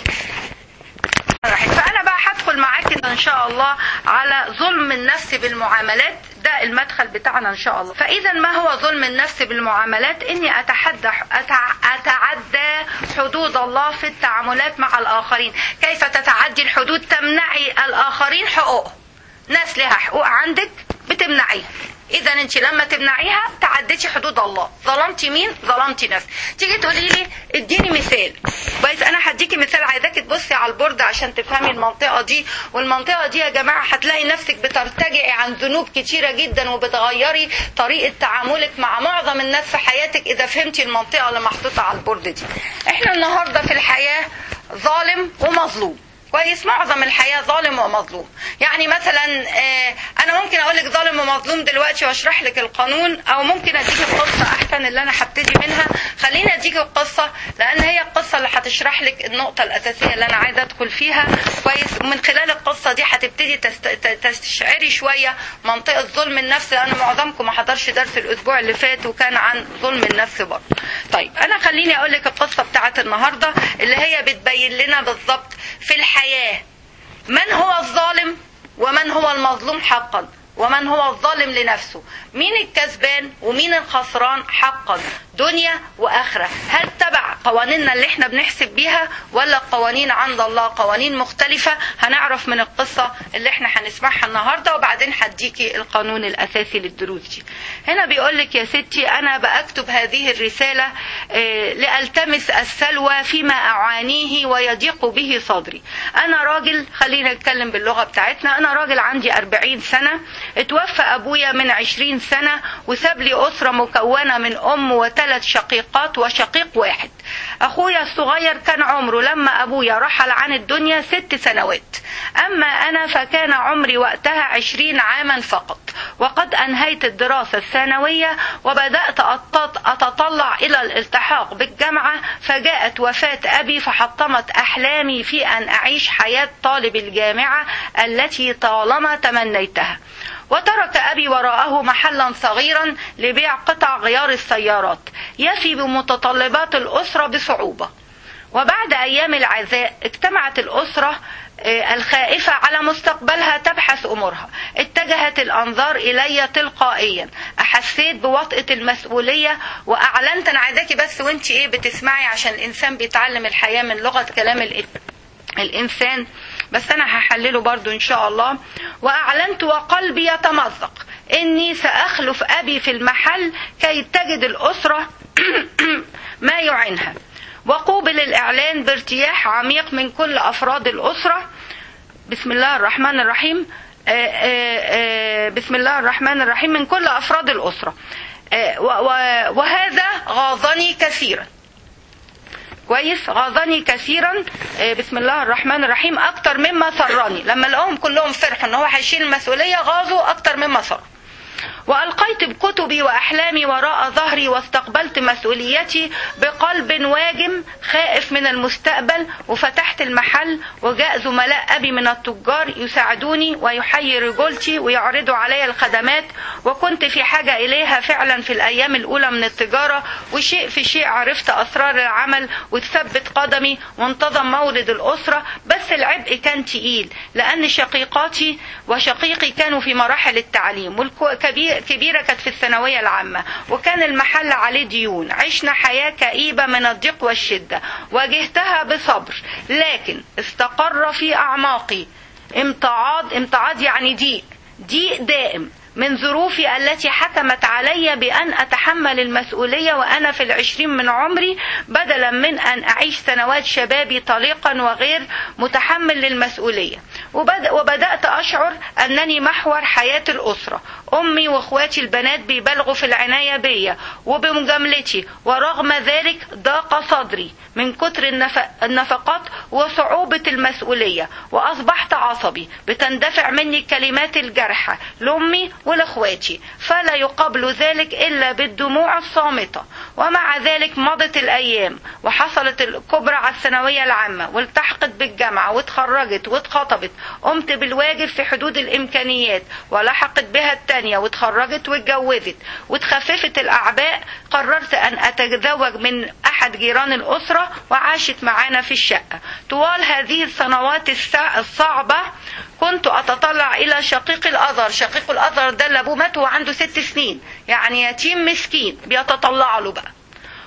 راحت فانا بقى هدخل معاك ان شاء الله على ظلم النفس بالمعاملات ده المدخل بتاعنا ان شاء الله فاذا ما هو ظلم النفس بالمعاملات اني اتحدى أتع... اتعدى حدود الله في التعاملات مع الاخرين كيف تتعدي الحدود تمنعي الاخرين حقوقهم ناس لها حقوق عندك بتمنعيها اذا انت لما تمنعيها تعديتي حدود الله ظلمتي مين ظلمتي نفسك تيجي تقولي لي اديني مثال كويس انا هديكي مثال عايزاكي تبصي على البورد عشان تفهمي المنطقه دي والمنطقه دي يا جماعه هتلاقي نفسك بترتجعي عن ذنوب كتيره جدا وبتغيري طريقه تعاملك مع معظم الناس في حياتك اذا فهمتي المنطقه اللي محطوطه على البورد دي احنا النهارده في الحياه ظالم ومظلوم كويس معظم الحياة ظالم ومظلوم يعني مثلا آه، أنا ممكن أقول لك ظالم ومظلوم دلوقتي وأشرح لك القانون أو ممكن أديك القصة أحسن اللي أنا هبتدي منها خليني أديك القصة لأن هي القصة اللي هتشرح لك النقطة الأساسية اللي أنا عايزة أدخل فيها كويس ومن خلال القصة دي هتبتدي تست- ت- تستشعري شوية منطقة ظلم النفس لأن معظمكم ما حضرش درس الأسبوع اللي فات وكان عن ظلم النفس برضه طيب أنا خليني أقول لك القصة بتاعت النهاردة اللي هي بتبين لنا بالظبط في الحياة من هو الظالم ومن هو المظلوم حقا ومن هو الظالم لنفسه مين الكسبان ومين الخسران حقا دنيا واخره هل تبع قوانيننا اللي احنا بنحسب بيها ولا قوانين عند الله قوانين مختلفه هنعرف من القصه اللي احنا هنسمعها النهارده وبعدين هديكي القانون الاساسي للدروس دي هنا بيقول لك يا ستي انا بكتب هذه الرساله آه، لالتمس السلوى فيما اعانيه ويضيق به صدري انا راجل خلينا نتكلم باللغه بتاعتنا انا راجل عندي 40 سنه اتوفى ابويا من 20 سنه وساب لي اسره مكونه من ام وثلاث شقيقات وشقيق واحد اخويا الصغير كان عمره لما ابويا رحل عن الدنيا ست سنوات اما انا فكان عمري وقتها 20 عاما فقط وقد انهيت الدراسه الثانويه وبدات أتط- اتطلع الى الالتحاق بالجامعه فجاءت وفاه ابي فحطمت احلامي في ان اعيش حياه طالب الجامعه التي طالما تمنيتها وترك أبي وراءه محلا صغيرا لبيع قطع غيار السيارات يفي بمتطلبات الأسرة بصعوبة وبعد أيام العزاء اجتمعت الأسرة آه، الخائفة على مستقبلها تبحث أمورها اتجهت الأنظار إلي تلقائيا أحسيت بوطئة المسؤولية وأعلنت أنا عايزاكي بس وانت إيه بتسمعي عشان الإنسان بيتعلم الحياة من لغة كلام الإنسان الإنسان بس أنا هحلله برضو إن شاء الله وأعلنت وقلبي يتمزق إني سأخلف أبي في المحل كي تجد الأسرة ما يعينها وقوبل الإعلان بارتياح عميق من كل أفراد الأسرة بسم الله الرحمن الرحيم آه، آه، آه، بسم الله الرحمن الرحيم من كل أفراد الأسرة آه، و- و- وهذا غاظني كثيرا كويس غاظني كثيرا آه، بسم الله الرحمن الرحيم اكتر مما سرني لما لقوهم كلهم فرحوا ان هو هيشيل المسؤوليه غاظوا اكتر مما سر وألقيت بكتبي وأحلامي وراء ظهري واستقبلت مسؤوليتي بقلب واجم خائف من المستقبل وفتحت المحل وجاء زملاء أبي من التجار يساعدوني ويحيي رجولتي ويعرضوا علي الخدمات وكنت في حاجة إليها فعلا في الأيام الأولى من التجارة وشيء في شيء عرفت أسرار العمل وتثبت قدمي وانتظم مورد الأسرة بس العبء كان تقيل لأن شقيقاتي وشقيقي كانوا في مراحل التعليم والكبيرة كانت في الثانوية العامة وكان المحل عليه ديون عشنا حياة كئيبة من الضيق والشدة واجهتها بصبر لكن استقر في أعماقي امتعاض امتعاض يعني ضيق ضيق دائم من ظروفي التي حكمت علي بأن أتحمل المسؤولية وأنا في العشرين من عمري بدلا من أن أعيش سنوات شبابي طليقا وغير متحمل للمسؤولية وبدأت أشعر أنني محور حياة الأسرة أمي وأخواتي البنات بيبالغوا في العناية بيا وبمجاملتي ورغم ذلك ضاق صدري من كتر النفقات وصعوبة المسؤولية وأصبحت عصبي بتندفع مني كلمات الجرحى لأمي ولأخواتي فلا يقابل ذلك إلا بالدموع الصامتة ومع ذلك مضت الأيام وحصلت الكبرى على الثانوية العامة والتحقت بالجامعة واتخرجت واتخطبت قمت بالواجب في حدود الإمكانيات ولحقت بها التانية واتخرجت واتجوزت وتخففت الأعباء قررت أن أتزوج من أحد جيران الأسرة وعاشت معانا في الشقة طوال هذه السنوات الصعبة كنت أتطلع إلى شقيق الأزهر شقيق الأزهر ده اللي أبوه مات وهو عنده ست سنين يعني يتيم مسكين بيتطلع له بقى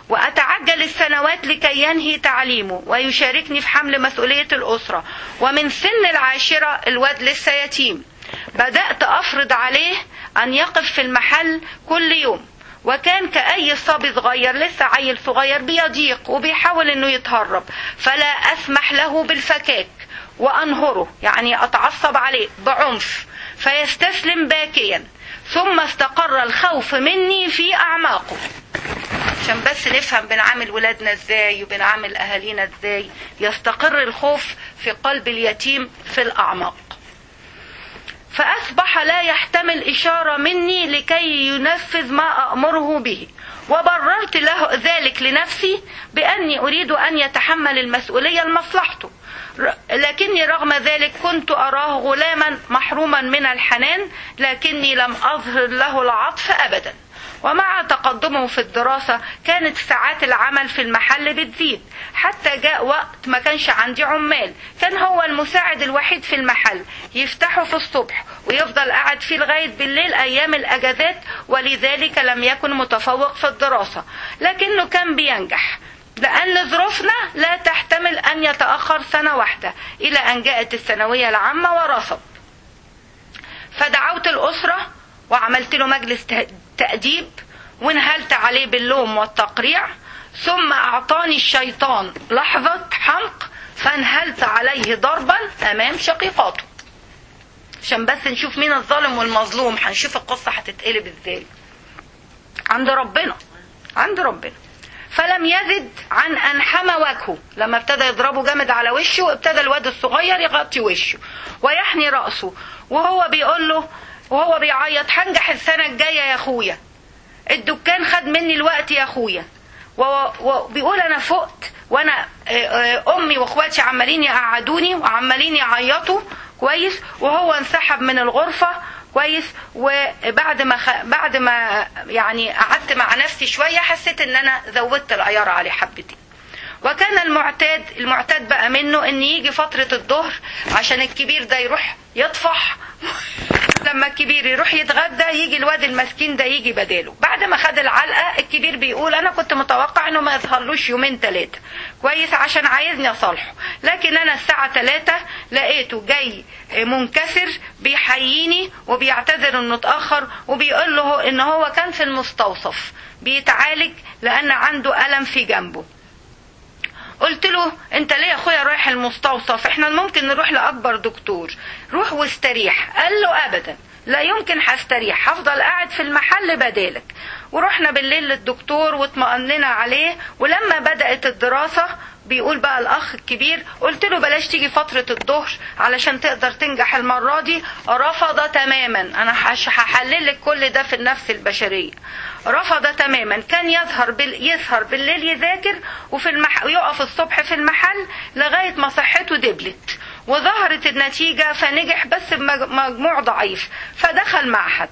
وأتعجل السنوات لكي ينهي تعليمه ويشاركني في حمل مسؤولية الأسرة ومن سن العاشرة الواد لسه يتيم بدأت أفرض عليه أن يقف في المحل كل يوم وكان كأي صبي صغير لسه عيل صغير بيضيق وبيحاول انه يتهرب فلا اسمح له بالفكاك وانهره يعني اتعصب عليه بعنف فيستسلم باكيا ثم استقر الخوف مني في اعماقه عشان بس نفهم بنعامل ولادنا ازاي وبنعامل اهالينا ازاي يستقر الخوف في قلب اليتيم في الاعماق فأصبح لا يحتمل إشارة مني لكي ينفذ ما أأمره به وبررت له ذلك لنفسي بأني أريد أن يتحمل المسؤولية لمصلحته لكني رغم ذلك كنت أراه غلاما محروما من الحنان لكني لم أظهر له العطف أبدا ومع تقدمه في الدراسة كانت ساعات العمل في المحل بتزيد حتى جاء وقت ما كانش عندي عمال كان هو المساعد الوحيد في المحل يفتحه في الصبح ويفضل قاعد فيه لغاية بالليل أيام الأجازات ولذلك لم يكن متفوق في الدراسة لكنه كان بينجح لأن ظروفنا لا تحتمل أن يتأخر سنة واحدة إلى أن جاءت الثانوية العامة ورصد فدعوت الأسرة وعملت له مجلس تأديب وانهلت عليه باللوم والتقريع ثم أعطاني الشيطان لحظة حمق فانهلت عليه ضربا أمام شقيقاته عشان بس نشوف مين الظالم والمظلوم هنشوف القصة هتتقلب ازاي عند ربنا عند ربنا فلم يزد عن أن حمى وجهه لما ابتدى يضربه جامد على وشه ابتدى الواد الصغير يغطي وشه ويحني رأسه وهو بيقول له وهو بيعيط هنجح السنة الجاية يا أخويا الدكان خد مني الوقت يا أخويا وبيقول أنا فقت وأنا أمي وأخواتي عمالين يقعدوني وعمالين يعيطوا كويس وهو انسحب من الغرفة كويس وبعد ما خ... بعد ما يعني قعدت مع نفسي شويه حسيت ان انا زودت العيار عليه حبتين وكان المعتاد المعتاد بقى منه ان يجي فتره الظهر عشان الكبير ده يروح يطفح لما الكبير يروح يتغدى يجي الواد المسكين ده يجي بداله بعد ما خد العلقه الكبير بيقول انا كنت متوقع انه ما يظهرلوش يومين ثلاثه كويس عشان عايزني اصالحه لكن انا الساعه 3 لقيته جاي منكسر بيحييني وبيعتذر انه اتاخر وبيقول له ان هو كان في المستوصف بيتعالج لان عنده الم في جنبه قلت له انت ليه يا اخويا رايح المستوصف احنا ممكن نروح لاكبر دكتور روح واستريح قال له ابدا لا يمكن هستريح هفضل قاعد في المحل بدالك ورحنا بالليل للدكتور واطمأننا عليه ولما بدأت الدراسة بيقول بقى الاخ الكبير قلت له بلاش تيجي فتره الظهر علشان تقدر تنجح المره دي رفض تماما انا هش- هحلل لك كل ده في النفس البشريه رفض تماما كان يظهر بال... يسهر بالليل يذاكر وفي المح... يقف الصبح في المحل لغايه ما صحته دبلت وظهرت النتيجه فنجح بس بمجموع ضعيف فدخل معهد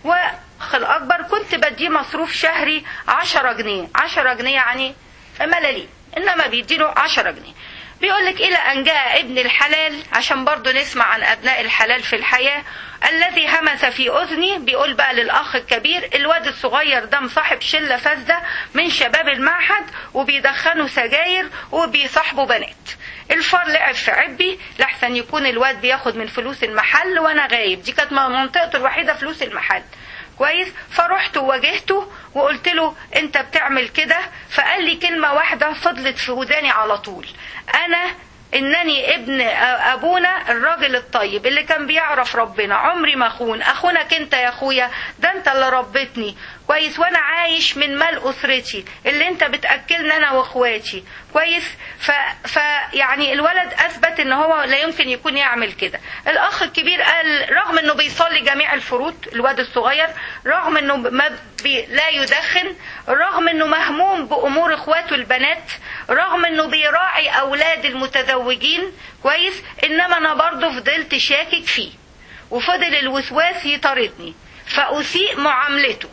واخ الاكبر كنت بديه مصروف شهري 10 جنيه 10 جنيه يعني ملاليم انما بيديله 10 جنيه بيقول لك الى ان جاء ابن الحلال عشان برضه نسمع عن ابناء الحلال في الحياه الذي همس في اذني بيقول بقى للاخ الكبير الواد الصغير ده مصاحب شله فاسده من شباب المعهد وبيدخنوا سجاير وبيصاحبوا بنات الفار لعب في عبي لحسن يكون الواد بياخد من فلوس المحل وانا غايب دي كانت منطقته الوحيده فلوس المحل كويس فرحت وواجهته وقلت له انت بتعمل كده فقال لي كلمة واحدة فضلت في وداني على طول انا انني ابن ابونا الراجل الطيب اللي كان بيعرف ربنا عمري ما اخون اخونك انت يا اخويا ده انت اللي ربتني كويس وانا عايش من مال اسرتي اللي انت بتاكلنا انا واخواتي كويس ف... ف يعني الولد اثبت ان هو لا يمكن يكون يعمل كده الاخ الكبير قال رغم انه بيصلي جميع الفروض الواد الصغير رغم انه ما بي... لا يدخن رغم انه مهموم بامور اخواته البنات رغم انه بيراعي اولاد المتزوجين كويس انما انا برضه فضلت شاكك فيه وفضل الوسواس يطاردني فاسيء معاملته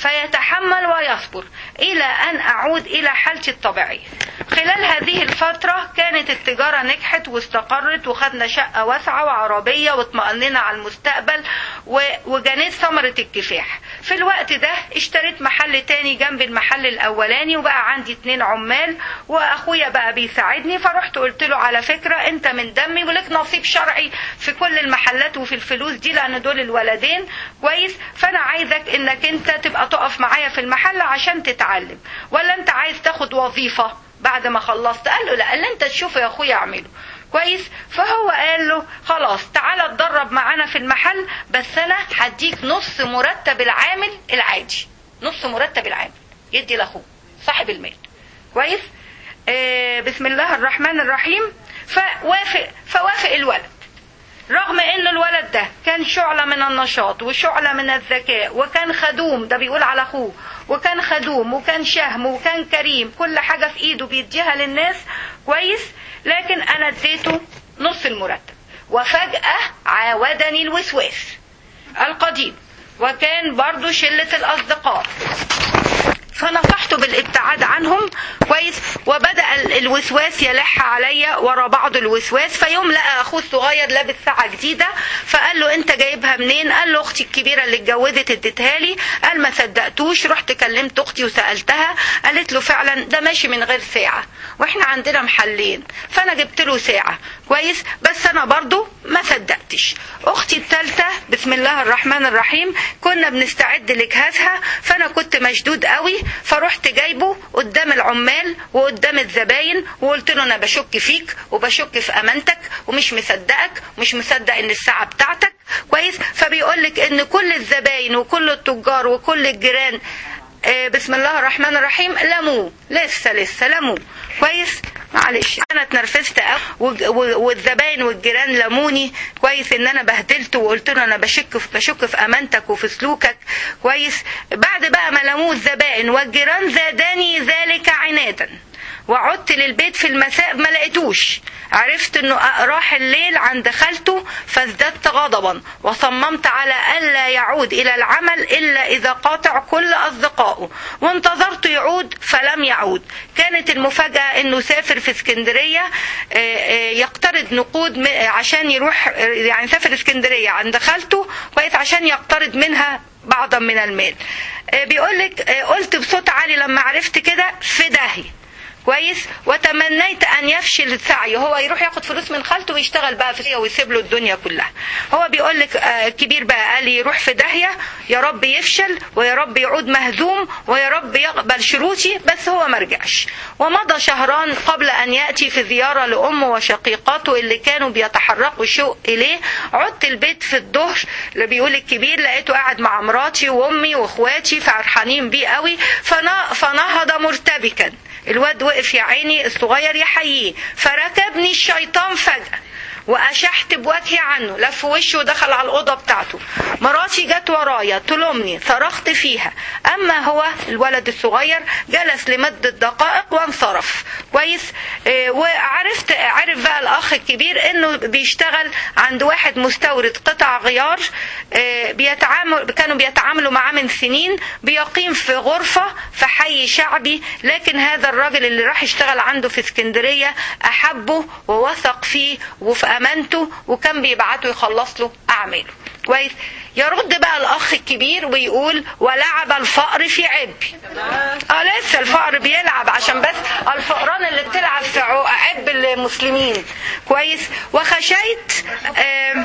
فيتحمل ويصبر إلى أن أعود إلى حالتي الطبيعية خلال هذه الفترة كانت التجارة نجحت واستقرت وخدنا شقة واسعة وعربية واطمأننا على المستقبل وجنيت ثمرة الكفاح في الوقت ده اشتريت محل تاني جنب المحل الأولاني وبقى عندي اتنين عمال وأخويا بقى بيساعدني فرحت قلت له على فكرة أنت من دمي ولك نصيب شرعي في كل المحلات وفي الفلوس دي لأن دول الولدين كويس فأنا عايزك إنك أنت تبقى تقف معايا في المحل عشان تتعلم ولا أنت عايز تاخد وظيفة بعد ما خلصت قال له لا اللي انت تشوفه يا اخويا اعمله كويس فهو قال له خلاص تعالى اتدرب معانا في المحل بس انا هديك نص مرتب العامل العادي نص مرتب العامل يدي لاخوه صاحب المال كويس آه بسم الله الرحمن الرحيم فوافق فوافق الولد رغم ان الولد ده كان شعلة من النشاط وشعلة من الذكاء وكان خدوم ده بيقول على اخوه وكان خدوم وكان شهم وكان كريم كل حاجة في ايده بيديها للناس كويس لكن انا اديته نص المرتب وفجأة عاودني الوسواس القديم وكان برضو شلة الأصدقاء فنصحته بالابتعاد عنهم كويس وبدا الوسواس يلح عليا ورا بعض الوسواس فيوم لقى اخوه الصغير لابس ساعه جديده فقال له انت جايبها منين قال له اختي الكبيره اللي اتجوزت اديتها لي قال ما صدقتوش رحت كلمت اختي وسالتها قالت له فعلا ده ماشي من غير ساعه واحنا عندنا محلين فانا جبت له ساعه كويس بس انا برضو ما صدقتش اختي الثالثه بسم الله الرحمن الرحيم كنا بنستعد لجهازها فانا كنت مشدود قوي فرحت جايبه قدام العمال وقدام الزباين وقلت له انا بشك فيك وبشك في امانتك ومش مصدقك ومش مصدق ان الساعه بتاعتك كويس فبيقول لك ان كل الزباين وكل التجار وكل الجيران بسم الله الرحمن الرحيم لموه لسه لسه لموه كويس معلش انا اتنرفزت قوي والزباين والجيران لموني كويس ان انا بهدلته وقلت له انا بشك في بشك في امانتك وفي سلوكك كويس بعد بقى ما لموه الزبائن والجيران زاداني ذلك عنادا وعدت للبيت في المساء ما لقيتوش عرفت انه راح الليل عند خالته فازددت غضبا وصممت على الا يعود الى العمل الا اذا قاطع كل اصدقائه وانتظرت يعود فلم يعود كانت المفاجاه انه سافر في اسكندريه يقترض نقود عشان يروح يعني سافر اسكندريه عند خالته كويس عشان يقترض منها بعضا من المال بيقول لك قلت بصوت عالي لما عرفت كده في داهيه كويس وتمنيت ان يفشل السعي هو يروح ياخد فلوس من خالته ويشتغل بقى في ويسيب له الدنيا كلها هو بيقول لك الكبير بقى قال لي يروح في داهيه يا رب يفشل ويا رب يعود مهزوم ويا رب يقبل شروطي بس هو ما رجعش ومضى شهران قبل ان ياتي في زياره لامه وشقيقاته اللي كانوا بيتحرقوا شوق اليه عدت البيت في الظهر اللي بيقول الكبير لقيته قاعد مع مراتي وامي واخواتي فرحانين بيه قوي فنهض مرتبكا الواد وقف يا عيني الصغير يحييه فركبني الشيطان فجأة واشحت بوجهي عنه لف وشه ودخل على الاوضه بتاعته مراتي جت ورايا تلومني صرخت فيها اما هو الولد الصغير جلس لمده دقائق وانصرف كويس آه، وعرفت عرف بقى الاخ الكبير انه بيشتغل عند واحد مستورد قطع غيار آه، بيتعامل كانوا بيتعاملوا معاه من سنين بيقيم في غرفه في حي شعبي لكن هذا الراجل اللي راح يشتغل عنده في اسكندريه احبه ووثق فيه وفي امانته وكان بيبعته يخلص له اعماله كويس يرد بقى الاخ الكبير ويقول ولعب الفقر في عبي اه لسه الفقر بيلعب عشان بس الفقران اللي بتلعب في عو- عب المسلمين كويس وخشيت آم،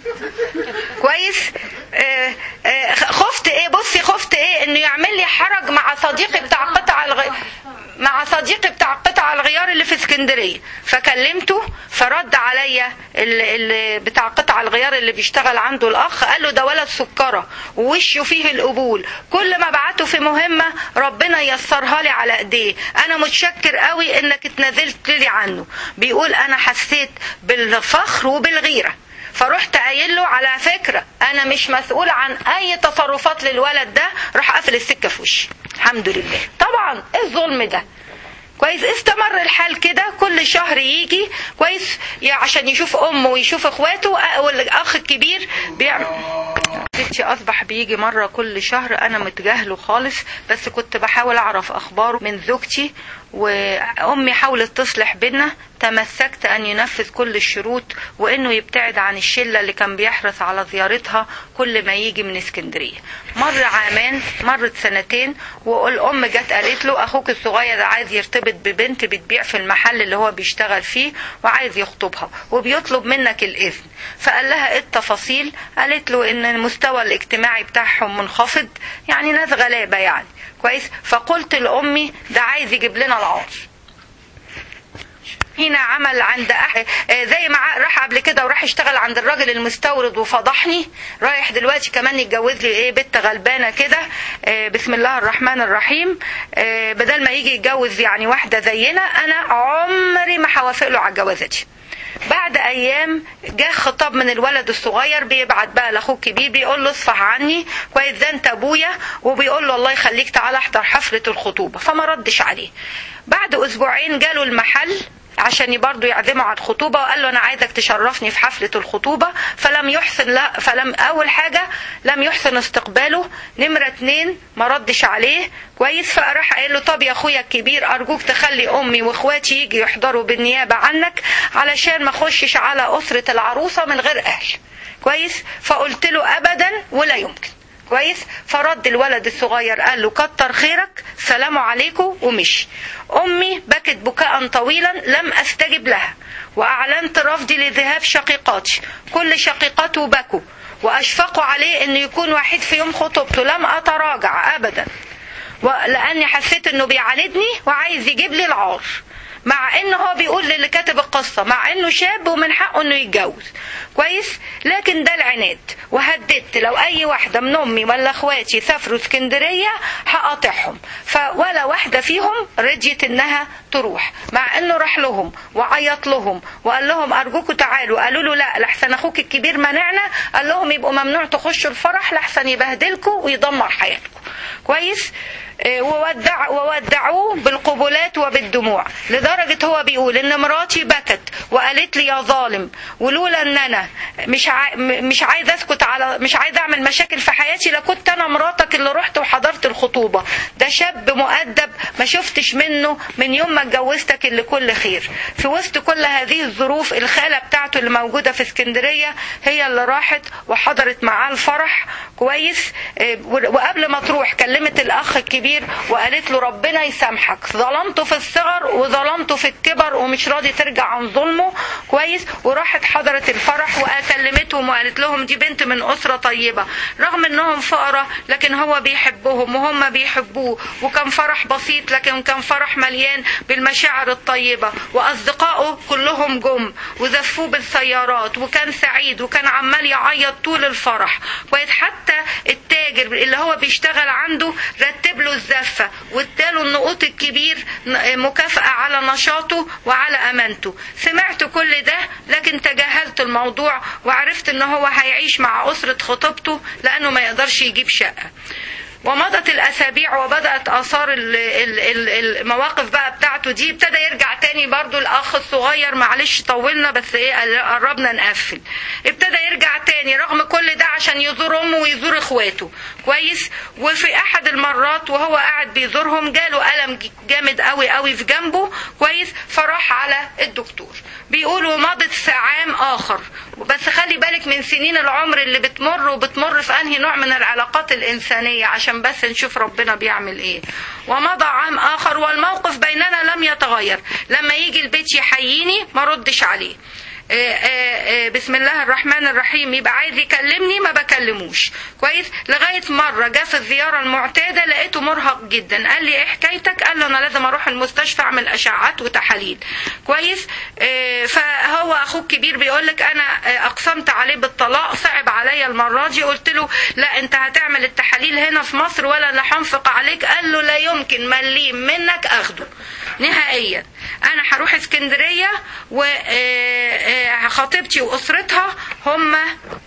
كويس آه، آه، خفت ايه بصي خفت ايه انه يعمل لي حرج مع صديقي بتاع قطع الغ... مع صديقي بتاع قطع الغيار اللي في اسكندريه فكلمته فرد عليا ال... ال... بتاع قطع الغيار اللي بيشتغل عنده الاخ قال له ده ولد سكره ووشه فيه القبول كل ما بعته في مهمه ربنا يسرها لي على ايديه انا متشكر قوي انك اتنازلت لي عنه بيقول انا حسيت بالفخر وبالغيره فرحت قايل له على فكره انا مش مسؤول عن اي تصرفات للولد ده راح قافل السكه في وشي الحمد لله طبعا ايه الظلم ده كويس استمر الحال كده كل شهر يجي كويس يا- عشان يشوف امه ويشوف اخواته أ- والاخ الكبير بيعمل ستي اصبح بيجي مره كل شهر انا متجاهله خالص بس كنت بحاول اعرف اخباره من زوجتي وامي حاولت تصلح بينا تمسكت ان ينفذ كل الشروط وانه يبتعد عن الشله اللي كان بيحرص على زيارتها كل ما يجي من اسكندريه مر عامان مرت سنتين والام جت قالت له اخوك الصغير ده عايز يرتبط ببنت بتبيع في المحل اللي هو بيشتغل فيه وعايز يخطبها وبيطلب منك الاذن فقال لها ايه التفاصيل قالت له ان المستوى الاجتماعي بتاعهم منخفض يعني ناس غلابه يعني كويس فقلت لامي ده عايز يجيب لنا العار هنا عمل عند أح... آه، زي ما ع- راح قبل كده وراح يشتغل عند الراجل المستورد وفضحني رايح دلوقتي كمان يتجوز لي ايه بنت غلبانه كده آه، بسم الله الرحمن الرحيم آه، بدل ما يجي يتجوز يعني واحده زينا انا عمري ما هوافق له على الجوازه دي بعد ايام جه خطاب من الولد الصغير بيبعت بقى لاخوه الكبير بيقول له اصفح عني كويس ده انت ابويا وبيقول له الله يخليك تعالى احضر حفله الخطوبه فما ردش عليه بعد اسبوعين جاله المحل عشان برضه يعزمه على الخطوبه وقال له انا عايزك تشرفني في حفله الخطوبه فلم يحسن لا فلم اول حاجه لم يحسن استقباله نمره اتنين ما ردش عليه كويس فراح قايل له طب يا اخويا الكبير ارجوك تخلي امي واخواتي يجي يحضروا بالنيابه عنك علشان ما اخشش على اسره العروسه من غير اهل كويس فقلت له ابدا ولا يمكن كويس فرد الولد الصغير قال له كتر خيرك سلام عليكم ومشي امي بكت بكاء طويلا لم استجب لها واعلنت رفضي لذهاب شقيقاتي كل شقيقاته بكوا واشفقوا عليه انه يكون وحيد في يوم خطوبته لم اتراجع ابدا لاني حسيت انه بيعاندني وعايز يجيب لي العار مع انه هو بيقول للي كاتب القصه مع انه شاب ومن حقه انه يتجوز كويس لكن ده العناد وهددت لو اي واحده من امي ولا اخواتي سافروا اسكندريه هقاطعهم فولا واحده فيهم رضيت انها تروح مع انه راح لهم وعيط لهم وقال لهم ارجوكم تعالوا قالوا له لا لحسن اخوك الكبير منعنا قال لهم يبقوا ممنوع تخشوا الفرح لحسن يبهدلكم ويدمر حياتكم كويس وودع وودعوه بالقبلات وبالدموع لدرجة هو بيقول ان مراتي بكت وقالت لي يا ظالم ولولا ان انا مش عاي... مش عايز اسكت على مش عايز اعمل مشاكل في حياتي لكنت انا مراتك اللي رحت وحضرت الخطوبة ده شاب مؤدب ما شفتش منه من يوم ما اتجوزتك اللي كل خير في وسط كل هذه الظروف الخالة بتاعته اللي موجودة في اسكندرية هي اللي راحت وحضرت معاه الفرح كويس وقبل ما تروح كلمت الاخ الكبير الكبير وقالت له ربنا يسامحك ظلمته في الصغر وظلمته في الكبر ومش راضي ترجع عن ظلمه كويس وراحت حضرت الفرح وكلمتهم وقالت لهم دي بنت من أسرة طيبة رغم انهم فقراء لكن هو بيحبهم وهم بيحبوه وكان فرح بسيط لكن كان فرح مليان بالمشاعر الطيبة وأصدقائه كلهم جم وزفوه بالسيارات وكان سعيد وكان عمال يعيط طول الفرح كويس حتى التاجر اللي هو بيشتغل عنده رتب له الزفة واداله النقوط الكبير مكافأة على نشاطه وعلى أمانته سمعت كل ده لكن تجاهلت الموضوع وعرفت ان هو هيعيش مع أسرة خطيبته لأنه ما يقدرش يجيب شقة ومضت الاسابيع وبدات اثار ال- ال- ال- المواقف بقى بتاعته دي ابتدى يرجع تاني برضو الاخ الصغير معلش طولنا بس ايه قربنا نقفل ابتدى يرجع تاني رغم كل ده عشان يزور امه ويزور اخواته كويس وفي احد المرات وهو قاعد بيزورهم جاله الم جامد قوي قوي في جنبه كويس فراح على الدكتور بيقولوا مضت عام اخر بس خلي بالك من سنين العمر اللي بتمر وبتمر في انهي نوع من العلاقات الانسانيه عشان بس نشوف ربنا بيعمل ايه ومضى عام اخر والموقف بيننا لم يتغير لما يجي البيت يحييني ما ردش عليه آه، آه، آه، بسم الله الرحمن الرحيم يبقى عايز يكلمني ما بكلموش كويس لغايه مره جه في الزياره المعتاده لقيته مرهق جدا قال لي ايه حكايتك قال له انا لازم اروح المستشفى اعمل اشعات وتحاليل كويس آه، فهو اخوه الكبير بيقول لك انا آه، اقسمت عليه بالطلاق صعب عليا المره دي قلت له لا انت هتعمل التحاليل هنا في مصر ولا انا هنفق عليك قال له لا يمكن مليم منك اخده نهائيا انا هروح اسكندريه وخطيبتي واسرتها هم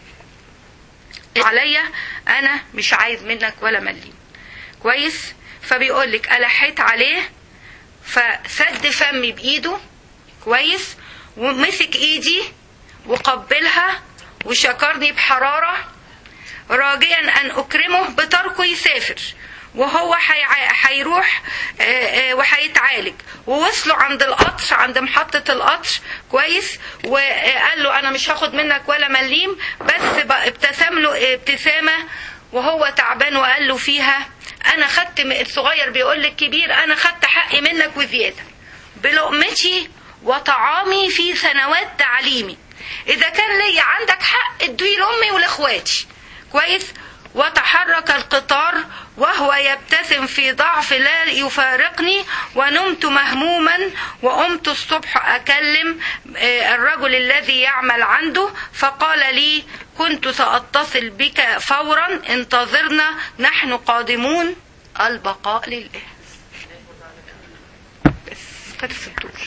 عليا انا مش عايز منك ولا مليم كويس فبيقول لك الحيت عليه فسد فمي بايده كويس ومسك ايدي وقبلها وشكرني بحراره راجيا ان اكرمه بتركه يسافر وهو حيع- هيروح آه، آه، وهيتعالج ووصلوا عند القطر عند محطة القطر كويس وقال له أنا مش هاخد منك ولا مليم بس بقى ابتسم له ابتسامة وهو تعبان وقال له فيها أنا خدت م- الصغير بيقول للكبير أنا خدت حقي منك وزيادة بلقمتي وطعامي في سنوات تعليمي إذا كان ليا عندك حق ادوي لأمي ولإخواتي كويس وتحرك القطار وهو يبتسم في ضعف لا يفارقني ونمت مهموما وقمت الصبح أكلم آه، الرجل الذي يعمل عنده فقال لي كنت سأتصل بك فورا انتظرنا نحن قادمون البقاء لله بس خلص الدور